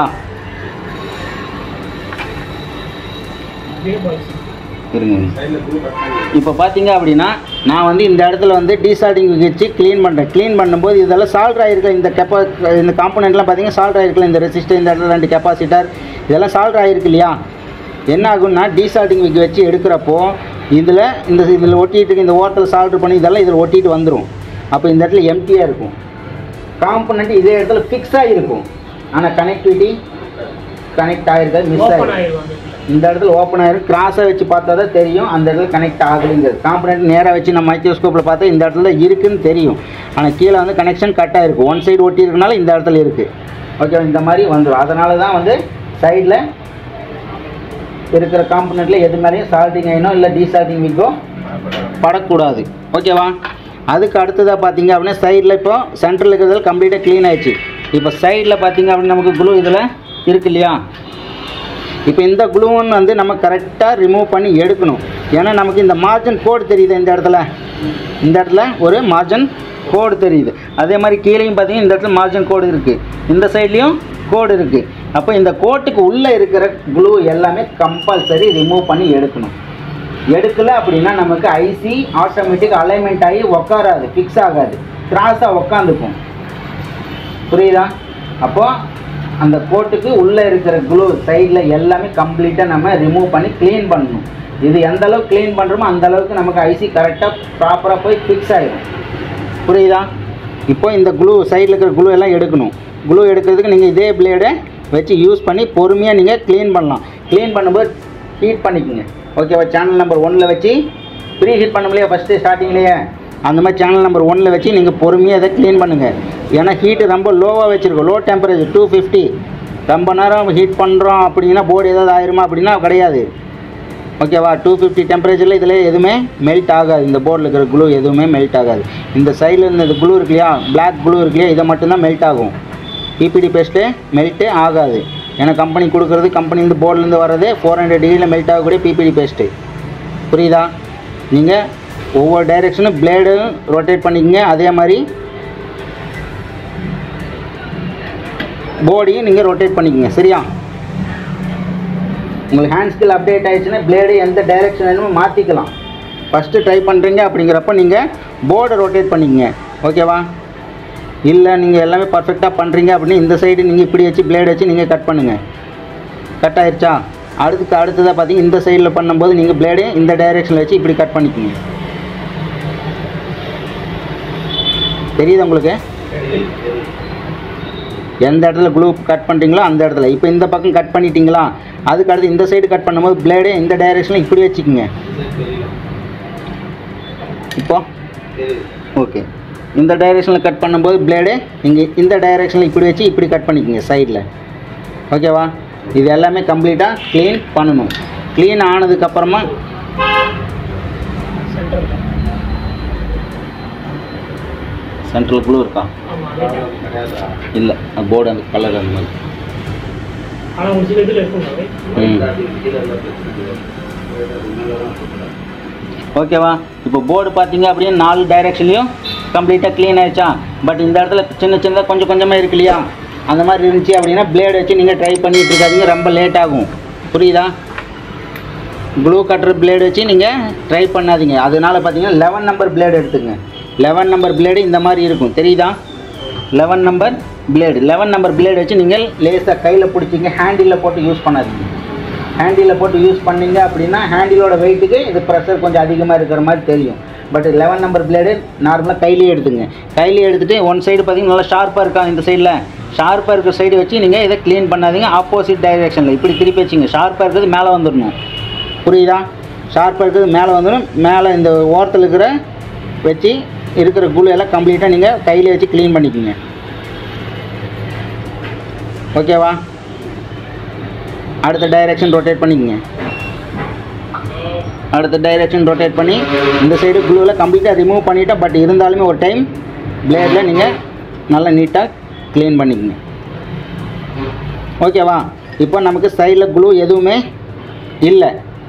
இதே பாய்ஸ் இருங்க இப்போ பார்த்தீங்க அப்படின்னா நான் வந்து இந்த இடத்துல வந்து டீசால்டிங் வச்சு க்ளீன் பண்ணுறேன் க்ளீன் பண்ணும்போது இதெல்லாம் சால்ட் ஆகிருக்கல இந்த கெப்பா இந்த காம்பனெண்ட்லாம் பார்த்தீங்கன்னா சால்ட் ஆகிருக்கல இந்த ரெசிஸ்டர் இந்த இடத்துல ரெண்டு கெப்பாசிட்டர் இதெல்லாம் சால்ட் ஆகிருக்கு இல்லையா என்ன ஆகும்னா டீசால்டிங் விக் வச்சு எடுக்கிறப்போ இதில் இந்த இதில் ஒட்டிட்டு இருக்க இந்த ஓரத்தில் சால்ட் பண்ணி இதெல்லாம் இதில் ஒட்டிட்டு வந்துடும் அப்போ இந்த இடத்துல எம்டியாக இருக்கும் காம்பனண்ட் இதே இடத்துல ஃபிக்ஸாக இருக்கும் ஆனால் கனெக்டிவிட்டி கனெக்ட் ஆகிருக்காது மிஸ் ஓப்பன் ஆகிருக்கும் ஆயிடும் அந்த இந்த இடத்துல ஓப்பன் ஆயிரும் கிராஸாக வச்சு பார்த்தா தான் தெரியும் அந்த இடத்துல கனெக்ட் ஆகலைங்கிறது காம்பனண்ட் நேராக வச்சு நம்ம மைக்ரோஸ்கோப்பில் பார்த்தா இந்த இடத்துல இருக்குன்னு தெரியும் ஆனால் கீழே வந்து கனெக்ஷன் கட் ஆகிருக்கும் ஒன் சைடு ஒட்டி இருக்கனால இந்த இடத்துல இருக்குது ஓகே இந்த மாதிரி வந்துடும் அதனால தான் வந்து சைடில் இருக்கிற காம்பனண்ட்டில் எது மேலேயும் சால்ட்டிங் ஆயினோ இல்லை டீசால்ட்டிங் விக்கோ படக்கூடாது ஓகேவா அதுக்கு அடுத்ததாக பார்த்தீங்க அப்படின்னா சைடில் இப்போ சென்டரில் இருக்கிறதுல கம்ப்ளீட்டாக க்ளீன் ஆயிடுச்சு இப்போ சைடில் பார்த்தீங்க அப்படின்னா நமக்கு குளூ இதில் இருக்கு இல்லையா இப்போ இந்த குளூவன் வந்து நம்ம கரெக்டாக ரிமூவ் பண்ணி எடுக்கணும் ஏன்னா நமக்கு இந்த மார்ஜன் கோடு தெரியுது இந்த இடத்துல இந்த இடத்துல ஒரு மார்ஜன் கோடு தெரியுது அதே மாதிரி கீழேயும் பார்த்தீங்கன்னா இந்த இடத்துல மார்ஜன் கோடு இருக்குது இந்த சைட்லேயும் கோடு இருக்குது அப்போ இந்த கோட்டுக்கு உள்ளே இருக்கிற குளூ எல்லாமே கம்பல்சரி ரிமூவ் பண்ணி எடுக்கணும் எடுக்கல அப்படின்னா நமக்கு ஐசி ஆட்டோமேட்டிக் அலைன்மெண்ட் ஆகி உக்காராது ஃபிக்ஸ் ஆகாது கிராஸாக உக்காந்துக்கும் புரியுதா அப்போ அந்த கோட்டுக்கு உள்ளே இருக்கிற குளூ சைடில் எல்லாமே கம்ப்ளீட்டாக நம்ம ரிமூவ் பண்ணி க்ளீன் பண்ணணும் இது எந்த அளவுக்கு க்ளீன் பண்ணுறோமோ அந்த அளவுக்கு நமக்கு ஐசி கரெக்டாக ப்ராப்பராக போய் ஃபிக்ஸ் ஆகிடும் புரியுதா இப்போ இந்த குளூ சைடில் இருக்கிற குளூ எல்லாம் எடுக்கணும் குளூ எடுக்கிறதுக்கு நீங்கள் இதே பிளேடை வச்சு யூஸ் பண்ணி பொறுமையாக நீங்கள் க்ளீன் பண்ணலாம் க்ளீன் பண்ணும்போது ஹீட் பண்ணிக்கோங்க ஓகேவா சேனல் நம்பர் ஒன்னில் வச்சு ப்ரீ ஹீட் பண்ண முடியாது ஃபஸ்ட்டு ஸ்டார்டிங்லேயே அந்த மாதிரி சேனல் நம்பர் ஒன்னில் வச்சு நீங்கள் பொறுமையாக இதை க்ளீன் பண்ணுங்கள் ஏன்னா ஹீட்டு ரொம்ப லோவாக வச்சுருக்கோம் லோ டெம்பரேச்சர் டூ ஃபிஃப்டி ரொம்ப நேரம் ஹீட் பண்ணுறோம் அப்படின்னா போர்டு ஏதாவது ஆயிருமா அப்படின்னா கிடையாது ஓகேவா டூ ஃபிஃப்டி டெம்பரேச்சரில் இதில் எதுவுமே மெல்ட் ஆகாது இந்த போர்டில் இருக்கிற குளூ எதுவுமே மெல்ட் ஆகாது இந்த சைடில் இருந்த இந்த குளூ இருக்கு இல்லையா பிளாக் குளூ இருக்கு இல்லையா இதை மட்டும்தான் மெல்ட் ஆகும் பிபிடி பேஸ்ட்டு மெல்ட்டே ஆகாது ஏன்னா கம்பெனி கொடுக்குறது கம்பெனி இந்த போர்ட்லேருந்து வர்றதே ஃபோர் ஹண்ட்ரட் டிகிரியில் மெல்ட் ஆகக்கூடிய பிபிடி பேஸ்ட்டு புரியுதா நீங்கள் ஒவ்வொரு டைரெக்ஷனும் பிளேடும் ரொட்டேட் பண்ணிக்கங்க அதே மாதிரி போடியும் நீங்கள் ரொட்டேட் பண்ணிக்கங்க சரியா உங்களுக்கு ஹேண்ட் ஸ்கில் அப்டேட் ஆயிடுச்சுன்னா பிளேடு எந்த டைரெக்ஷன் வேணுமோ மாற்றிக்கலாம் ஃபஸ்ட்டு ட்ரை பண்ணுறீங்க அப்படிங்கிறப்ப நீங்கள் போர்டை ரொட்டேட் பண்ணிக்கங்க ஓகேவா இல்லை நீங்கள் எல்லாமே பர்ஃபெக்டாக பண்ணுறீங்க அப்படின்னு இந்த சைடு நீங்கள் இப்படி வச்சு பிளேடு வச்சு நீங்கள் கட் பண்ணுங்கள் கட் ஆயிருச்சா அடுத்து அடுத்ததாக பார்த்தீங்கன்னா இந்த சைடில் பண்ணும்போது நீங்கள் பிளேடு இந்த டைரெக்ஷனில் வச்சு இப்படி கட் பண்ணிக்கோங்க தெரியுதா உங்களுக்கு எந்த இடத்துல க்ளூ கட் பண்ணுறீங்களோ அந்த இடத்துல இப்போ இந்த பக்கம் கட் பண்ணிட்டீங்களா அதுக்கு அடுத்து இந்த சைடு கட் பண்ணும்போது பிளேடே இந்த டைரெக்ஷனில் இப்படி வச்சுக்கோங்க இப்போ ஓகே இந்த டைரெக்ஷனில் கட் பண்ணும்போது பிளேடு நீங்கள் இந்த டைரெக்ஷனில் இப்படி வச்சு இப்படி கட் பண்ணிக்கோங்க சைடில் ஓகேவா இது எல்லாமே கம்ப்ளீட்டாக க்ளீன் பண்ணணும் க்ளீன் ஆனதுக்கப்புறமா சென்டர் சென்ட்ரல் க்ளூ இருக்கா ஆமாம் இல்லை போர்டு அந்த கலர் அந்த மாதிரி ஆனால் ஒரு சில இதில் இருக்கும் ம் ஓகேவா இப்போ போர்டு பார்த்தீங்க அப்படின்னா நாலு டைரெக்ஷன்லையும் கம்ப்ளீட்டாக க்ளீன் ஆயிடுச்சா பட் இந்த இடத்துல சின்ன சின்னதாக கொஞ்சம் கொஞ்சமாக இருக்கு இல்லையா அந்த மாதிரி இருந்துச்சு அப்படின்னா பிளேடு வச்சு நீங்கள் ட்ரை பண்ணிட்டு இருக்காதீங்க ரொம்ப லேட் ஆகும் புரியுதா ப்ளூ கட்டர் பிளேடு வச்சு நீங்கள் ட்ரை பண்ணாதீங்க அதனால பார்த்தீங்கன்னா லெவன் நம்பர் பிளேடு எடுத்துங்க லெவன் நம்பர் பிளேடு இந்த மாதிரி இருக்கும் தெரியுதா eleven number blade eleven number blade வச்சு நீங்கள் லேசாக கையில் பிடிச்சிங்க ஹேண்டிலில் போட்டு யூஸ் பண்ணாதீங்க ஹேண்டிலில் போட்டு யூஸ் பண்ணீங்க அப்படின்னா ஹேண்டிலோட வெயிட்டுக்கு இது ப்ரெஷர் கொஞ்சம் அதிகமாக இருக்கிற மாதிரி தெரியும் பட் லெவன் நம்பர் பிளேடு நார்மலாக கையிலேயே எடுத்துங்க கையிலேயே எடுத்துகிட்டு ஒன் சைடு பார்த்தீங்கன்னா நல்லா ஷார்ப்பாக இருக்கா இந்த சைடில் ஷார்ப்பாக இருக்கிற சைடு வச்சு நீங்கள் இதை க்ளீன் பண்ணாதீங்க ஆப்போசிட் டைரெக்ஷனில் இப்படி திருப்பி வச்சுங்க ஷார்ப்பாக இருக்கிறது மேலே வந்துடணும் புரியுதா ஷார்ப்பாக இருக்கிறது மேலே வந்துடும் மேலே இந்த ஓரத்தில் இருக்கிற வச்சு இருக்கிற குழு எல்லாம் கம்ப்ளீட்டாக நீங்கள் கையில் வச்சு க்ளீன் பண்ணிக்கோங்க ஓகேவா அடுத்த டைரெக்ஷன் ரொட்டேட் பண்ணிக்கோங்க அடுத்த டைரெக்ஷன் ரொட்டேட் பண்ணி இந்த சைடு க்ளூவில் கம்ப்ளீட்டாக ரிமூவ் பண்ணிட்டா பட் இருந்தாலுமே ஒரு டைம் பிளேடில் நீங்கள் நல்லா நீட்டாக க்ளீன் பண்ணிக்கோங்க ஓகேவா இப்போ நமக்கு சைடில் க்ளூ எதுவுமே இல்லை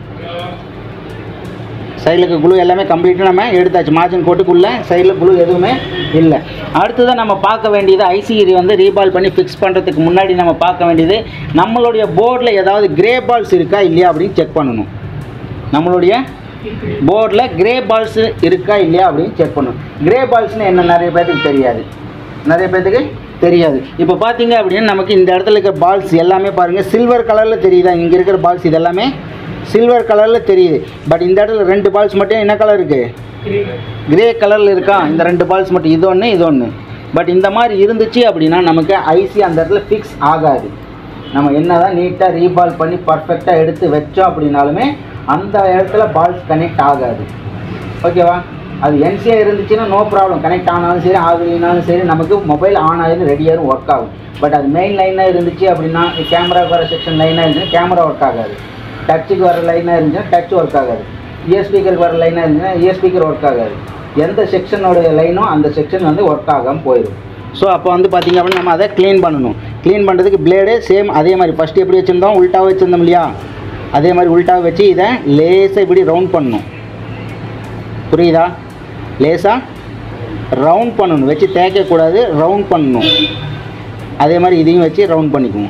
சைடில் குழு எல்லாமே கம்ப்ளீட்டாக நம்ம எடுத்தாச்சு மார்ஜின் கோட்டுக்குள்ளே சைடில் குழு எதுவுமே இல்லை அடுத்ததான் நம்ம பார்க்க வேண்டியது ஐசிஇ வந்து ரீபால் பண்ணி ஃபிக்ஸ் பண்ணுறதுக்கு முன்னாடி நம்ம பார்க்க வேண்டியது நம்மளுடைய போர்டில் ஏதாவது கிரே பால்ஸ் இருக்கா இல்லையா அப்படின்னு செக் பண்ணணும் நம்மளுடைய போர்டில் கிரே பால்ஸ் இருக்கா இல்லையா அப்படின்னு செக் பண்ணணும் கிரே பால்ஸ்னு என்ன நிறைய பேர்த்துக்கு தெரியாது நிறைய பேர்த்துக்கு தெரியாது இப்போ பார்த்தீங்க அப்படின்னா நமக்கு இந்த இடத்துல இருக்கிற பால்ஸ் எல்லாமே பாருங்கள் சில்வர் கலரில் தெரியுதா இங்கே இருக்கிற பால்ஸ் இது எல்லாமே சில்வர் கலரில் தெரியுது பட் இந்த இடத்துல ரெண்டு பால்ஸ் மட்டும் என்ன கலர் இருக்குது கிரே கலரில் இருக்கா இந்த ரெண்டு பால்ஸ் மட்டும் இது ஒன்று இது ஒன்று பட் இந்த மாதிரி இருந்துச்சு அப்படின்னா நமக்கு ஐசி அந்த இடத்துல ஃபிக்ஸ் ஆகாது நம்ம என்ன தான் நீட்டாக ரீபால் பண்ணி பர்ஃபெக்டாக எடுத்து வச்சோம் அப்படின்னாலுமே அந்த இடத்துல பால்ஸ் கனெக்ட் ஆகாது ஓகேவா அது என்சியாக இருந்துச்சுன்னா நோ ப்ராப்ளம் கனெக்ட் ஆனாலும் சரி ஆகலைனாலும் சரி நமக்கு மொபைல் ஆன் ஆகிடும் ரெடியாகவும் ஒர்க் ஆகும் பட் அது மெயின் லைனாக இருந்துச்சு அப்படின்னா கேமராவுக்கு வர செக்ஷன் லைனாக இருந்துச்சுன்னா கேமரா ஒர்க் ஆகாது டச்சுக்கு வர லைனாக இருந்துச்சுன்னா டச் ஒர்க் ஆகாது இயர் ஸ்பீக்கருக்கு வர லைனாக இருந்துச்சுன்னா இயர் ஸ்பீக்கர் ஒர்க் ஆகாது எந்த செக்ஷனோட லைனோ அந்த செக்ஷன் வந்து ஒர்க் ஆகாமல் போயிடும் ஸோ அப்போ வந்து பார்த்திங்க அப்படின்னா நம்ம அதை க்ளீன் பண்ணணும் க்ளீன் பண்ணுறதுக்கு பிளேடு சேம் அதே மாதிரி ஃபஸ்ட்டு எப்படி வச்சுருந்தோம் உல்ட்டாக வச்சுருந்தோம் இல்லையா அதே மாதிரி உல்ட்டாக வச்சு இதை லேசாக இப்படி ரவுண்ட் பண்ணணும் புரியுதா லேசாக ரவுண்ட் பண்ணணும் வச்சு தேய்க்கக்கூடாது ரவுண்ட் பண்ணணும் அதே மாதிரி இதையும் வச்சு ரவுண்ட் பண்ணிக்குவோம்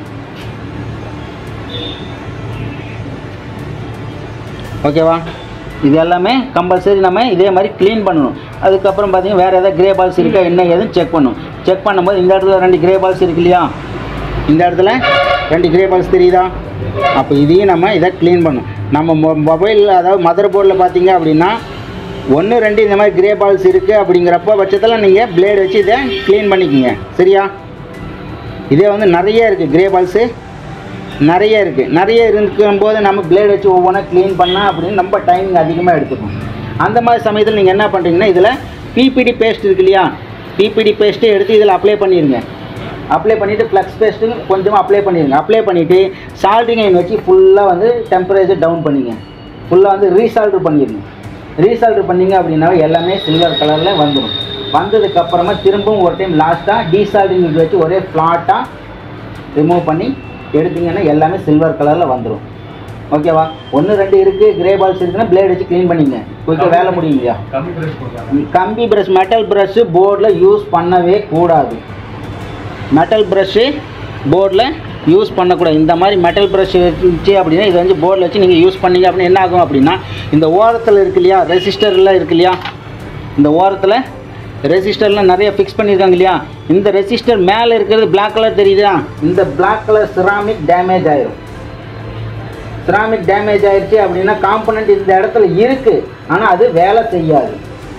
ஓகேவா இது எல்லாமே கம்பல்சரி நம்ம இதே மாதிரி க்ளீன் பண்ணணும் அதுக்கப்புறம் பார்த்தீங்கன்னா வேறு ஏதாவது கிரே பால்ஸ் இருக்கா என்ன ஏதுன்னு செக் பண்ணணும் செக் பண்ணும்போது இந்த இடத்துல ரெண்டு கிரே பால்ஸ் இருக்கு இல்லையா இந்த இடத்துல ரெண்டு கிரே பால்ஸ் தெரியுதா அப்போ இதையும் நம்ம இதை க்ளீன் பண்ணணும் நம்ம மொ மொபைலில் அதாவது மதர் போர்டில் பார்த்தீங்க அப்படின்னா ஒன்று ரெண்டு இந்த மாதிரி கிரே பால்ஸ் இருக்குது அப்படிங்கிறப்ப பட்சத்தில் நீங்கள் பிளேடு வச்சு இதை க்ளீன் பண்ணிக்கோங்க சரியா இதே வந்து நிறைய இருக்குது கிரே பால்ஸு நிறைய இருக்குது நிறைய இருக்கும்போது நம்ம பிளேட் வச்சு ஒவ்வொன்றா க்ளீன் பண்ணால் அப்படின்னு நம்ம டைமிங் அதிகமாக எடுத்துக்கும் அந்த மாதிரி சமயத்தில் நீங்கள் என்ன பண்ணுறீங்கன்னா இதில் பிபிடி பேஸ்ட் இருக்கு இல்லையா பிபிடி பேஸ்ட்டு எடுத்து இதில் அப்ளை பண்ணிடுங்க அப்ளை பண்ணிவிட்டு ஃப்ளக்ஸ் பேஸ்ட்டு கொஞ்சமாக அப்ளை பண்ணிடுங்க அப்ளை பண்ணிவிட்டு சால்ட்ரிங் ஐன் வச்சு ஃபுல்லாக வந்து டெம்பரேச்சர் டவுன் பண்ணிங்க ஃபுல்லாக வந்து ரீசால்ட்ரு பண்ணிடுங்க ரீசால்ட்ரு பண்ணிங்க அப்படின்னா எல்லாமே சில்வர் கலரில் வந்துடும் வந்ததுக்கப்புறமா திரும்பவும் ஒரு டைம் லாஸ்ட்டாக டீசால்ட்ரிங் வச்சு ஒரே ஃப்ளாட்டாக ரிமூவ் பண்ணி எடுத்தீங்கன்னா எல்லாமே சில்வர் கலரில் வந்துடும் ஓகேவா ஒன்று ரெண்டு இருக்குது கிரே பால்ஸ் இருக்குன்னா பிளேட் வச்சு க்ளீன் பண்ணிங்க குயிக்காக வேலை முடியும் இல்லையா கம்மி ப்ரைஸ் போடுறாங்க கம்பி ப்ரஷ் மெட்டல் ப்ரஷ்ஷு போர்டில் யூஸ் பண்ணவே கூடாது மெட்டல் ப்ரஷ்ஷு போர்டில் யூஸ் பண்ணக்கூடாது இந்த மாதிரி மெட்டல் ப்ரஷ் இருந்துச்சு அப்படின்னா இது வந்து போர்டில் வச்சு நீங்கள் யூஸ் பண்ணீங்க அப்படின்னா என்ன ஆகும் அப்படின்னா இந்த ஓரத்தில் இருக்கு இல்லையா ரெசிஸ்டர்லாம் இருக்கு இல்லையா இந்த ஓரத்தில் ரெசிஸ்டர்லாம் நிறைய ஃபிக்ஸ் பண்ணியிருக்காங்க இல்லையா இந்த ரெசிஸ்டர் மேலே இருக்கிறது Black கலர் தெரியுதா இந்த Black கலர் சிராமிக் டேமேஜ் ஆயிரும் சிராமிக் டேமேஜ் ஆயிடுச்சு அப்படின்னா காம்பனண்ட் இந்த இடத்துல இருக்குது ஆனால் அது வேலை செய்யாது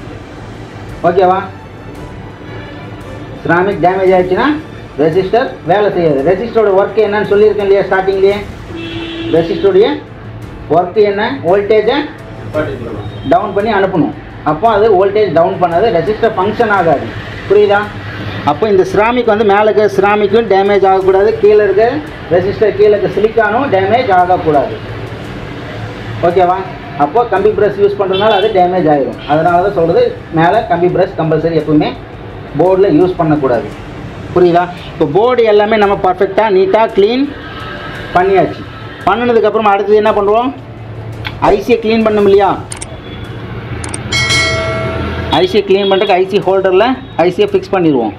ஓகேவா சிராமிக் டேமேஜ் ஆயிடுச்சுன்னா ரெசிஸ்டர் வேலை செய்யாது ரெசிஸ்டரோட ஒர்க் என்னன்னு சொல்லியிருக்கேன் இல்லையா ஸ்டார்டிங்லேயே ரெசிஸ்டருடைய ஒர்க் என்ன வோல்டேஜை டவுன் பண்ணி அனுப்பணும் அப்போ அது வோல்டேஜ் டவுன் பண்ணாது ரெசிஸ்டர் ஃபங்க்ஷன் ஆகாது புரியுதா அப்போ இந்த சிராமிக் வந்து மேலே இருக்க சிராமிக்கும் டேமேஜ் ஆகக்கூடாது கீழே இருக்க ரெசிஸ்டர் கீழே இருக்க சிலிக்கானும் டேமேஜ் ஆகக்கூடாது ஓகேவா அப்போ கம்பி ப்ரஷ் யூஸ் பண்ணுறதுனால அது டேமேஜ் ஆயிடும் அதனால தான் சொல்கிறது மேலே கம்பி ப்ரஷ் கம்பல்சரி எப்பவுமே போர்டில் யூஸ் பண்ணக்கூடாது புரியுதா இப்போ போர்டு எல்லாமே நம்ம பர்ஃபெக்டாக நீட்டாக க்ளீன் பண்ணியாச்சு பண்ணினதுக்கப்புறம் அடுத்தது என்ன பண்ணுவோம் ஐசியை க்ளீன் பண்ணணும் இல்லையா ஐசியை க்ளீன் பண்ணுறதுக்கு ஐசி ஹோல்டரில் ஐசியை ஃபிக்ஸ் பண்ணிடுவோம்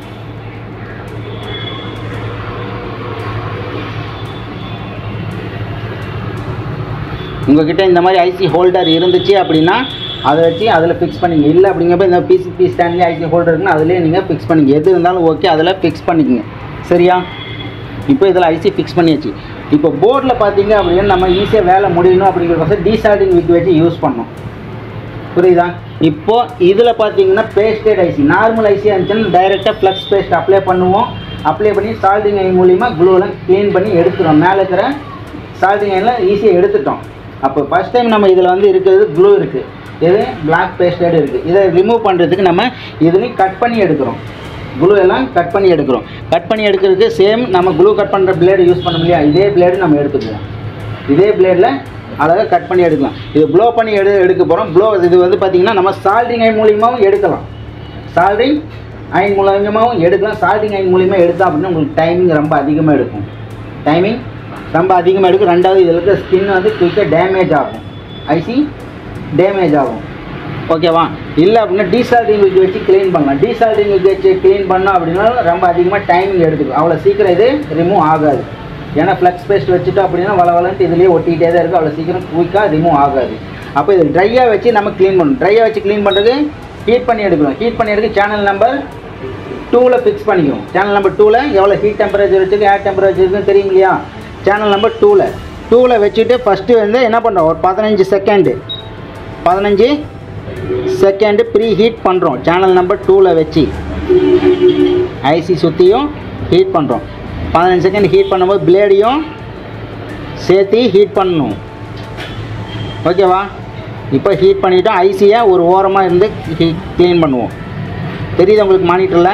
உங்ககிட்ட இந்த மாதிரி ஐசி ஹோல்டர் இருந்துச்சு அப்படின்னா அதை வச்சு அதில் ஃபிக்ஸ் பண்ணிங்க இல்லை அப்படிங்கிறப்ப இந்த பிசிபி ஸ்டாண்ட்லேயே ஐசி ஹோல்டர் இருக்குன்னா அதிலே நீங்கள் ஃபிக்ஸ் பண்ணிங்க எது இருந்தாலும் ஓகே அதில் ஃபிக்ஸ் பண்ணிக்கங்க சரியா இப்போ இதில் ஐசி ஃபிக்ஸ் பண்ணியாச்சு இப்போ போர்டில் பார்த்தீங்க அப்படின்னா நம்ம ஈஸியாக வேலை முடியணும் அப்படிங்கிறத டீசார்டிங் விக் வச்சு யூஸ் பண்ணோம் புரியுதா இப்போ இதில் பார்த்தீங்கன்னா பேஸ்டட் ஐசி நார்மல் ஐசியாக இருந்துச்சுன்னா டைரெக்டாக ஃப்ளக்ஸ் பேஸ்ட் அப்ளை பண்ணுவோம் அப்ளை பண்ணி சால்டிங் ஐ மூலிமா க்ளூலாம் க்ளீன் பண்ணி எடுத்துரும் மேலே இருக்கிற சால்டிங் ஐனில் ஈஸியாக எடுத்துட்டோம் அப்போ ஃபர்ஸ்ட் டைம் நம்ம இதில் வந்து இருக்கிறது க்ளூ இருக்குது இது பிளாக் பேஸ்டட் இருக்குது இதை ரிமூவ் பண்ணுறதுக்கு நம்ம இதுலேயும் கட் பண்ணி எடுக்கிறோம் க்ளூ எல்லாம் கட் பண்ணி எடுக்கிறோம் கட் பண்ணி எடுக்கிறதுக்கு சேம் நம்ம க்ளூ கட் பண்ணுற பிளேடு யூஸ் பண்ண இல்லையா இதே பிளேடு நம்ம எடுத்துக்குவோம் இதே பிளேடில் அழகாக கட் பண்ணி எடுக்கலாம் இது ப்ளோ பண்ணி எடு எடுக்க போகிறோம் ப்ளோ இது வந்து பார்த்திங்கன்னா நம்ம சால்டிங் ஐ மூலியமாகவும் எடுக்கலாம் சால்டிங் அயன் மூலியமாகவும் எடுக்கலாம் சால்டிங் அயன் மூலியமாக எடுத்தோம் அப்படின்னா உங்களுக்கு டைமிங் ரொம்ப அதிகமாக எடுக்கும் டைமிங் ரொம்ப அதிகமாக எடுக்கும் ரெண்டாவது இதில் இருக்க ஸ்கின் வந்து குயிக்காக டேமேஜ் ஆகும் ஐசி டேமேஜ் ஆகும் ஓகேவா இல்லை அப்படின்னா டீசால்டிங் விக் வச்சு க்ளீன் பண்ணலாம் டீசால்டிங் விக் வச்சு க்ளீன் பண்ணோம் அப்படின்னா ரொம்ப அதிகமாக டைமிங் எடுத்துக்கும் அவ்வளோ சீக்கிரம் இது ரிமூவ் ஆகாது ஏன்னா ஃப்ளக்ஸ் பேஸ்ட் வச்சுட்டோம் அப்படின்னா வள வளன்ட்டு இதுலேயே ஒட்டிகிட்டே தான் இருக்குது அவ்வளோ சீக்கிரம் குயிக்காக ரிமூவ் ஆகாது அப்போ இது ட்ரையாக வச்சு நம்ம க்ளீன் பண்ணணும் ட்ரையாக வச்சு க்ளீன் பண்ணுறது ஹீட் பண்ணி எடுக்கணும் ஹீட் பண்ணி எடுக்க சேனல் நம்பர் டூவில் ஃபிக்ஸ் பண்ணிக்கிறோம் சேனல் நம்பர் டூவில் எவ்வளோ ஹீட் டெம்பரேச்சர் வச்சுருக்கு ஏர் டெம்பரேச்சர் இருக்குன்னு தெரியும் இல்லையா சேனல் நம்பர் டூவில் டூவில் வச்சுட்டு ஃபஸ்ட்டு வந்து என்ன பண்ணுறோம் ஒரு பதினஞ்சு செகண்டு பதினஞ்சு செகண்டு ப்ரீ ஹீட் பண்ணுறோம் சேனல் நம்பர் டூவில் வச்சு ஐசி சுற்றியும் ஹீட் பண்ணுறோம் பதினஞ்சு செகண்ட் ஹீட் பண்ணும்போது பிளேடையும் சேர்த்து ஹீட் பண்ணணும் ஓகேவா இப்போ ஹீட் பண்ணிவிட்டோம் ஐசியை ஒரு ஓரமாக இருந்து ஹீட் க்ளீன் பண்ணுவோம் தெரியுது உங்களுக்கு மானிட்டரில்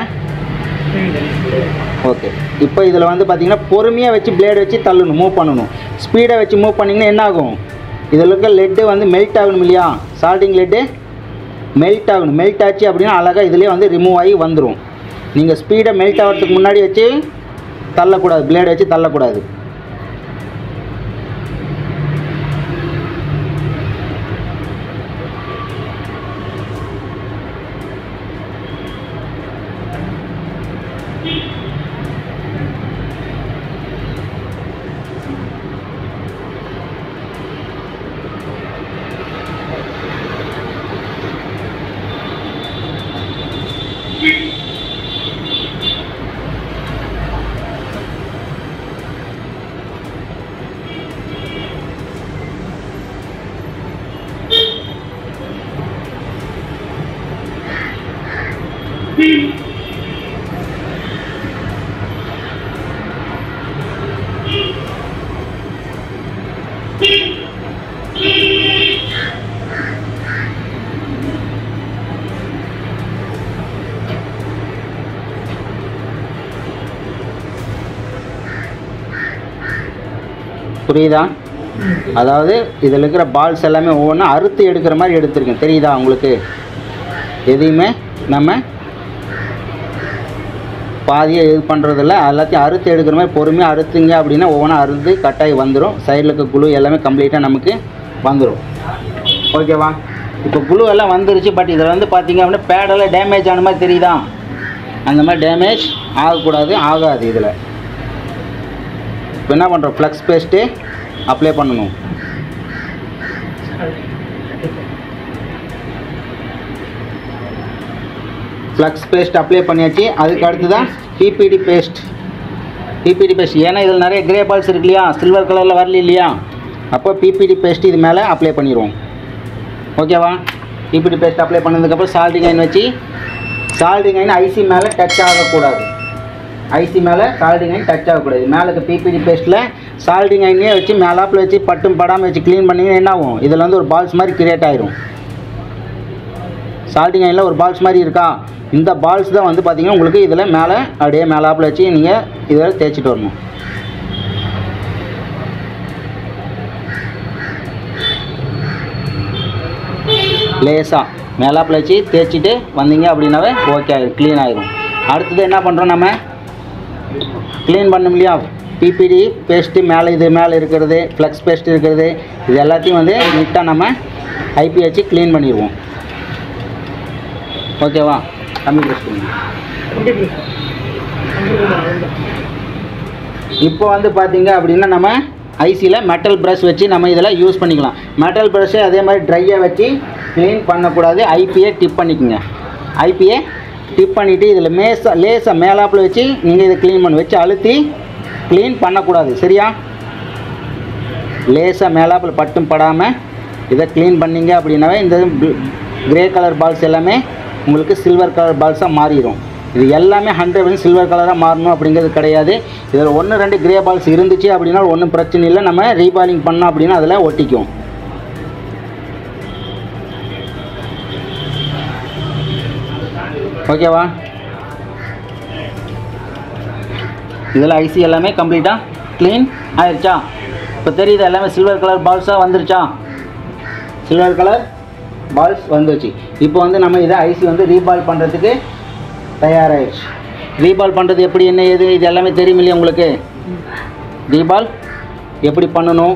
ஓகே இப்போ இதில் வந்து பார்த்தீங்கன்னா பொறுமையாக வச்சு பிளேடு வச்சு தள்ளணும் மூவ் பண்ணணும் ஸ்பீடை வச்சு மூவ் பண்ணிங்கன்னா என்ன ஆகும் இதில் இருக்க லெட்டு வந்து மெல்ட் ஆகணும் இல்லையா சால்டிங் லெட்டு மெல்ட் ஆகணும் மெல்ட் ஆச்சு அப்படின்னா அழகாக இதுலேயே வந்து ரிமூவ் ஆகி வந்துடும் நீங்கள் ஸ்பீடை மெல்ட் ஆகிறதுக்கு முன்னாடி வச்சு தள்ளக்கூடாது பிளேடு வச்சு தள்ளக்கூடாது புரியுதா அதாவது இதில் இருக்கிற பால்ஸ் எல்லாமே ஒவ்வொன்றும் அறுத்து எடுக்கிற மாதிரி எடுத்திருக்கேன் தெரியுதா உங்களுக்கு எதையுமே நம்ம பாதியை இது பண்ணுறதில்ல எல்லாத்தையும் அறுத்து எடுக்கிற மாதிரி பொறுமையாக அறுத்துங்க அப்படின்னா ஒவ்வொன்றும் அறுத்து கட்டாயி வந்துடும் சைடில் இருக்க குழு எல்லாமே கம்ப்ளீட்டாக நமக்கு வந்துடும் ஓகேவா இப்போ குழு எல்லாம் வந்துருச்சு பட் இதில் வந்து பார்த்தீங்க அப்படின்னா பேடெல்லாம் டேமேஜ் ஆன மாதிரி தெரியுதா அந்த மாதிரி டேமேஜ் ஆகக்கூடாது ஆகாது இதில் இப்போ என்ன பண்ணுறோம் ஃப்ளக்ஸ் பேஸ்ட்டு அப்ளை பண்ணணும் ஃப்ளக்ஸ் பேஸ்ட் அப்ளை பண்ணியாச்சு அதுக்கு அடுத்து தான் பிபிடி பேஸ்ட் பிபிடி பேஸ்ட் ஏன்னா இதில் நிறைய கிரே பால்ஸ் இருக்கு இல்லையா சில்வர் கலரில் வரல இல்லையா அப்போ பிபிடி பேஸ்ட் இது மேலே அப்ளை பண்ணிடுவோம் ஓகேவா பிபிடி பேஸ்ட் அப்ளை பண்ணதுக்கப்புறம் சால்டிங் ஐன் வச்சு சால்டிங் ஐன் ஐசி மேலே டச் ஆகக்கூடாது ஐசி மேலே சால்டிங் ஐன் டச் ஆகக்கூடாது மேலே இருக்க பிபிடி பேஸ்ட்டில் சால்டிங் ஐனே வச்சு மேலாப்பில் வச்சு பட்டும் படாமல் வச்சு க்ளீன் பண்ணிங்கன்னா என்ன ஆகும் இதில் வந்து ஒரு பால்ஸ் மாதிரி கிரியேட் ஆயிரும் சால்டிங் ஐனில் ஒரு பால்ஸ் மாதிரி இருக்கா இந்த பால்ஸ் தான் வந்து பார்த்தீங்கன்னா உங்களுக்கு இதில் மேலே அப்படியே மேலாப்பில் வச்சு நீங்கள் இதில் தேய்ச்சிட்டு வரணும் லேசாக மேலாப்பில் வச்சு தேய்ச்சிட்டு வந்தீங்க அப்படின்னாவே ஓகே ஆயிடும் க்ளீன் ஆயிரும் அடுத்தது என்ன பண்ணுறோம் நம்ம க்ளீன் பண்ணோம் இல்லையா பிபிடி பேஸ்ட்டு மேலே இது மேலே இருக்கிறது ஃப்ளக்ஸ் பேஸ்ட் இருக்கிறது இது எல்லாத்தையும் வந்து நீட்டாக நம்ம ஐபி வச்சு க்ளீன் பண்ணிடுவோம் ஓகேவா கம்மி ப்ரெஸ் பண்ணுங்க இப்போ வந்து பார்த்தீங்க அப்படின்னா நம்ம ஐசியில் மெட்டல் ப்ரஷ் வச்சு நம்ம இதில் யூஸ் பண்ணிக்கலாம் மெட்டல் ப்ரஷ்ஷை அதே மாதிரி ட்ரையாக வச்சு க்ளீன் பண்ணக்கூடாது ஐபியை டிப் பண்ணிக்கோங்க ஐபியை டிப் பண்ணிவிட்டு இதில் மேசா லேசாக மேலாப்பில் வச்சு நீங்கள் இதை க்ளீன் பண்ண வச்சு அழுத்தி க்ளீன் பண்ணக்கூடாது சரியா லேசாக மேலாப்பில் பட்டும் படாமல் இதை க்ளீன் பண்ணீங்க அப்படின்னாவே இந்த கிரே கலர் பால்ஸ் எல்லாமே உங்களுக்கு சில்வர் கலர் பால்ஸாக மாறிடும் இது எல்லாமே ஹண்ட்ரட் வந்து சில்வர் கலராக மாறணும் அப்படிங்கிறது கிடையாது இதில் ஒன்று ரெண்டு கிரே பால்ஸ் இருந்துச்சு அப்படின்னா ஒன்றும் பிரச்சனை இல்லை நம்ம ரீபாலிங் பண்ணோம் அப்படின்னா அதில் ஒட்டிக்கும் ஓகேவா இதில் ஐசி எல்லாமே கம்ப்ளீட்டாக க்ளீன் ஆயிடுச்சா இப்போ தெரியுது எல்லாமே சில்வர் கலர் பால்ஸாக வந்துருச்சா சில்வர் கலர் பால்ஸ் வந்துருச்சு இப்போ வந்து நம்ம இதை ஐசி வந்து ரீபால் பண்ணுறதுக்கு தயாராகிடுச்சு ரீபால் பண்ணுறது எப்படி என்ன ஏது இது எல்லாமே தெரியும் இல்லையா உங்களுக்கு ரீபால் எப்படி பண்ணணும்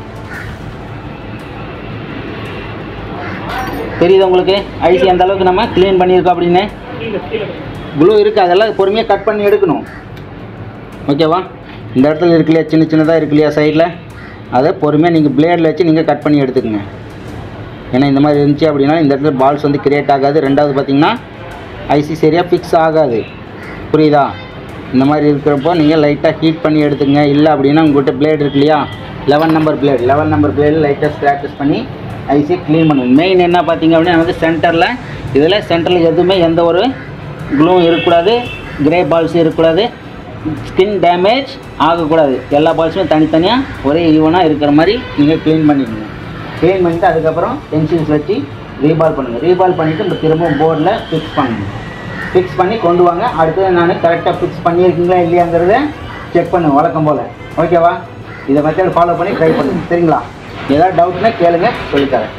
தெரியுது உங்களுக்கு ஐசி அந்த அளவுக்கு நம்ம க்ளீன் பண்ணியிருக்கோம் அப்படின்னு கீழே கீழே க்ளூ இருக்குது அதெல்லாம் பொறுமையாக கட் பண்ணி எடுக்கணும் ஓகேவா இந்த இடத்துல இருக்கு இல்லையா சின்ன சின்னதாக இருக்கு இல்லையா சைடில் அதை பொறுமையாக நீங்கள் பிளேடில் வச்சு நீங்கள் கட் பண்ணி எடுத்துக்கங்க ஏன்னா இந்த மாதிரி இருந்துச்சு அப்படின்னா இந்த இடத்துல பால்ஸ் வந்து கிரியேட் ஆகாது ரெண்டாவது பார்த்தீங்கன்னா ஐசி சரியாக ஃபிக்ஸ் ஆகாது புரியுதா இந்த மாதிரி இருக்கிறப்போ நீங்கள் லைட்டாக ஹீட் பண்ணி எடுத்துங்க இல்லை அப்படின்னா உங்கள்கிட்ட பிளேட் இருக்கு இல்லையா eleven number blade eleven number பிளேடில் லைட்டாக ஸ்க்ராச்சஸ் பண்ணி ஐசி க்ளீன் பண்ணுங்க மெயின் என்ன பார்த்தீங்க அப்படின்னா வந்து சென்டரில் இதில் சென்டரில் எதுவுமே எந்த ஒரு க்ளூவும் இருக்கக்கூடாது கிரே பால்ஸ் இருக்கக்கூடாது ஸ்கின் டேமேஜ் ஆகக்கூடாது எல்லா பால்ஸுமே தனித்தனியாக ஒரே ஈவனாக இருக்கிற மாதிரி நீங்கள் க்ளீன் பண்ணிக்கணும் க்ளீன் பண்ணிவிட்டு அதுக்கப்புறம் பென்சில்ஸ் வச்சு ரீபால் பண்ணுங்கள் ரீபால் பண்ணிவிட்டு இந்த திரும்பவும் போர்டில் ஃபிக்ஸ் பண்ணுங்க ஃபிக்ஸ் பண்ணி கொண்டு வாங்க அடுத்தது நான் கரெக்டாக ஃபிக்ஸ் பண்ணியிருக்கீங்களா இல்லையாங்கிறத செக் பண்ணுங்க வழக்கம் போல் ஓகேவா இதை மெத்தட் ஃபாலோ பண்ணி ட்ரை பண்ணுங்க சரிங்களா ஏதாவது டவுட்னா கேளுங்க சொல்லித்தரேன்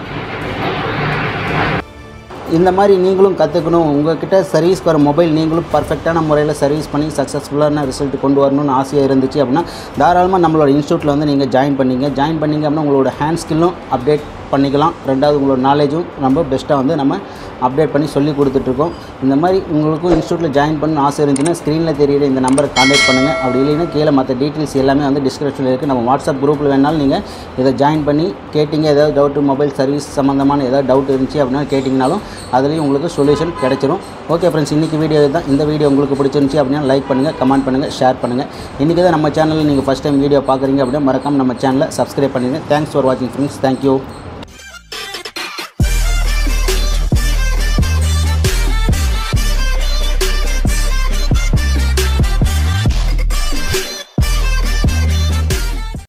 இந்த மாதிரி நீங்களும் கற்றுக்கணும் உங்ககிட்ட சர்வீஸ்க்கு வர மொபைல் நீங்களும் பர்ஃபெக்டான முறையில் சர்வீஸ் பண்ணி சக்ஸஸ்ஃபுல்லான ரிசல்ட் கொண்டு வரணும்னு ஆசையாக இருந்துச்சு அப்படின்னா தாராளமாக நம்மளோட இன்ஸ்டியூட்டில் வந்து நீங்கள் ஜாயின் பண்ணிங்க ஜாயின் பண்ணிங்க அப்படின்னா உங்களோட ஹேண்ட் ஸ்கில்லும் அப்டேட் பண்ணிக்கலாம் ரெண்டாவது உங்களோட நாலேஜும் ரொம்ப பெஸ்ட்டாக வந்து நம்ம அப்டேட் பண்ணி சொல்லி கொடுத்துட்ருக்கோம் இந்த மாதிரி உங்களுக்கும் இன்ஸ்டியூட்டில் ஜாயின் பண்ணணும் ஆசை இருந்துச்சுன்னா ஸ்க்ரீனில் தெரியுற இந்த நம்பருக்கு காண்டாக்ட் பண்ணுங்கள் அப்படி இல்லைன்னா கீழே மற்ற டீட்டெயில்ஸ் எல்லாமே வந்து டிஸ்கிரிப்ஷனில் இருக்குது நம்ம வாட்ஸ்அப் குரூப்பில் வேணாலும் நீங்கள் இதை ஜாயின் பண்ணி கேட்டிங்க ஏதாவது டவுட்டு மொபைல் சர்வீஸ் சம்மந்தமான ஏதாவது டவுட் இருந்துச்சு அப்படின்னா கேட்டிங்கனாலும் அதுலேயும் உங்களுக்கு சொல்யூஷன் கிடைச்சிரும் ஓகே ஃப்ரெண்ட்ஸ் இன்றைக்கி வீடியோ தான் இந்த வீடியோ உங்களுக்கு பிடிச்சிருந்துச்சி அப்படின்னா லைக் பண்ணுங்கள் கமெண்ட் பண்ணுங்கள் ஷேர் பண்ணுங்கள் இன்றைக்கி தான் நம்ம சேனலில் நீங்கள் ஃபஸ்ட் டைம் வீடியோ பார்க்குறீங்க அப்படின்னா மறக்காம நம்ம சேனலை சப்ஸ்கிரைப் பண்ணுங்கள் தேங்க்ஸ் ஃபார் வாட்சிங் ஃப்ரெண்ட்ஸ் தேங்க்யூ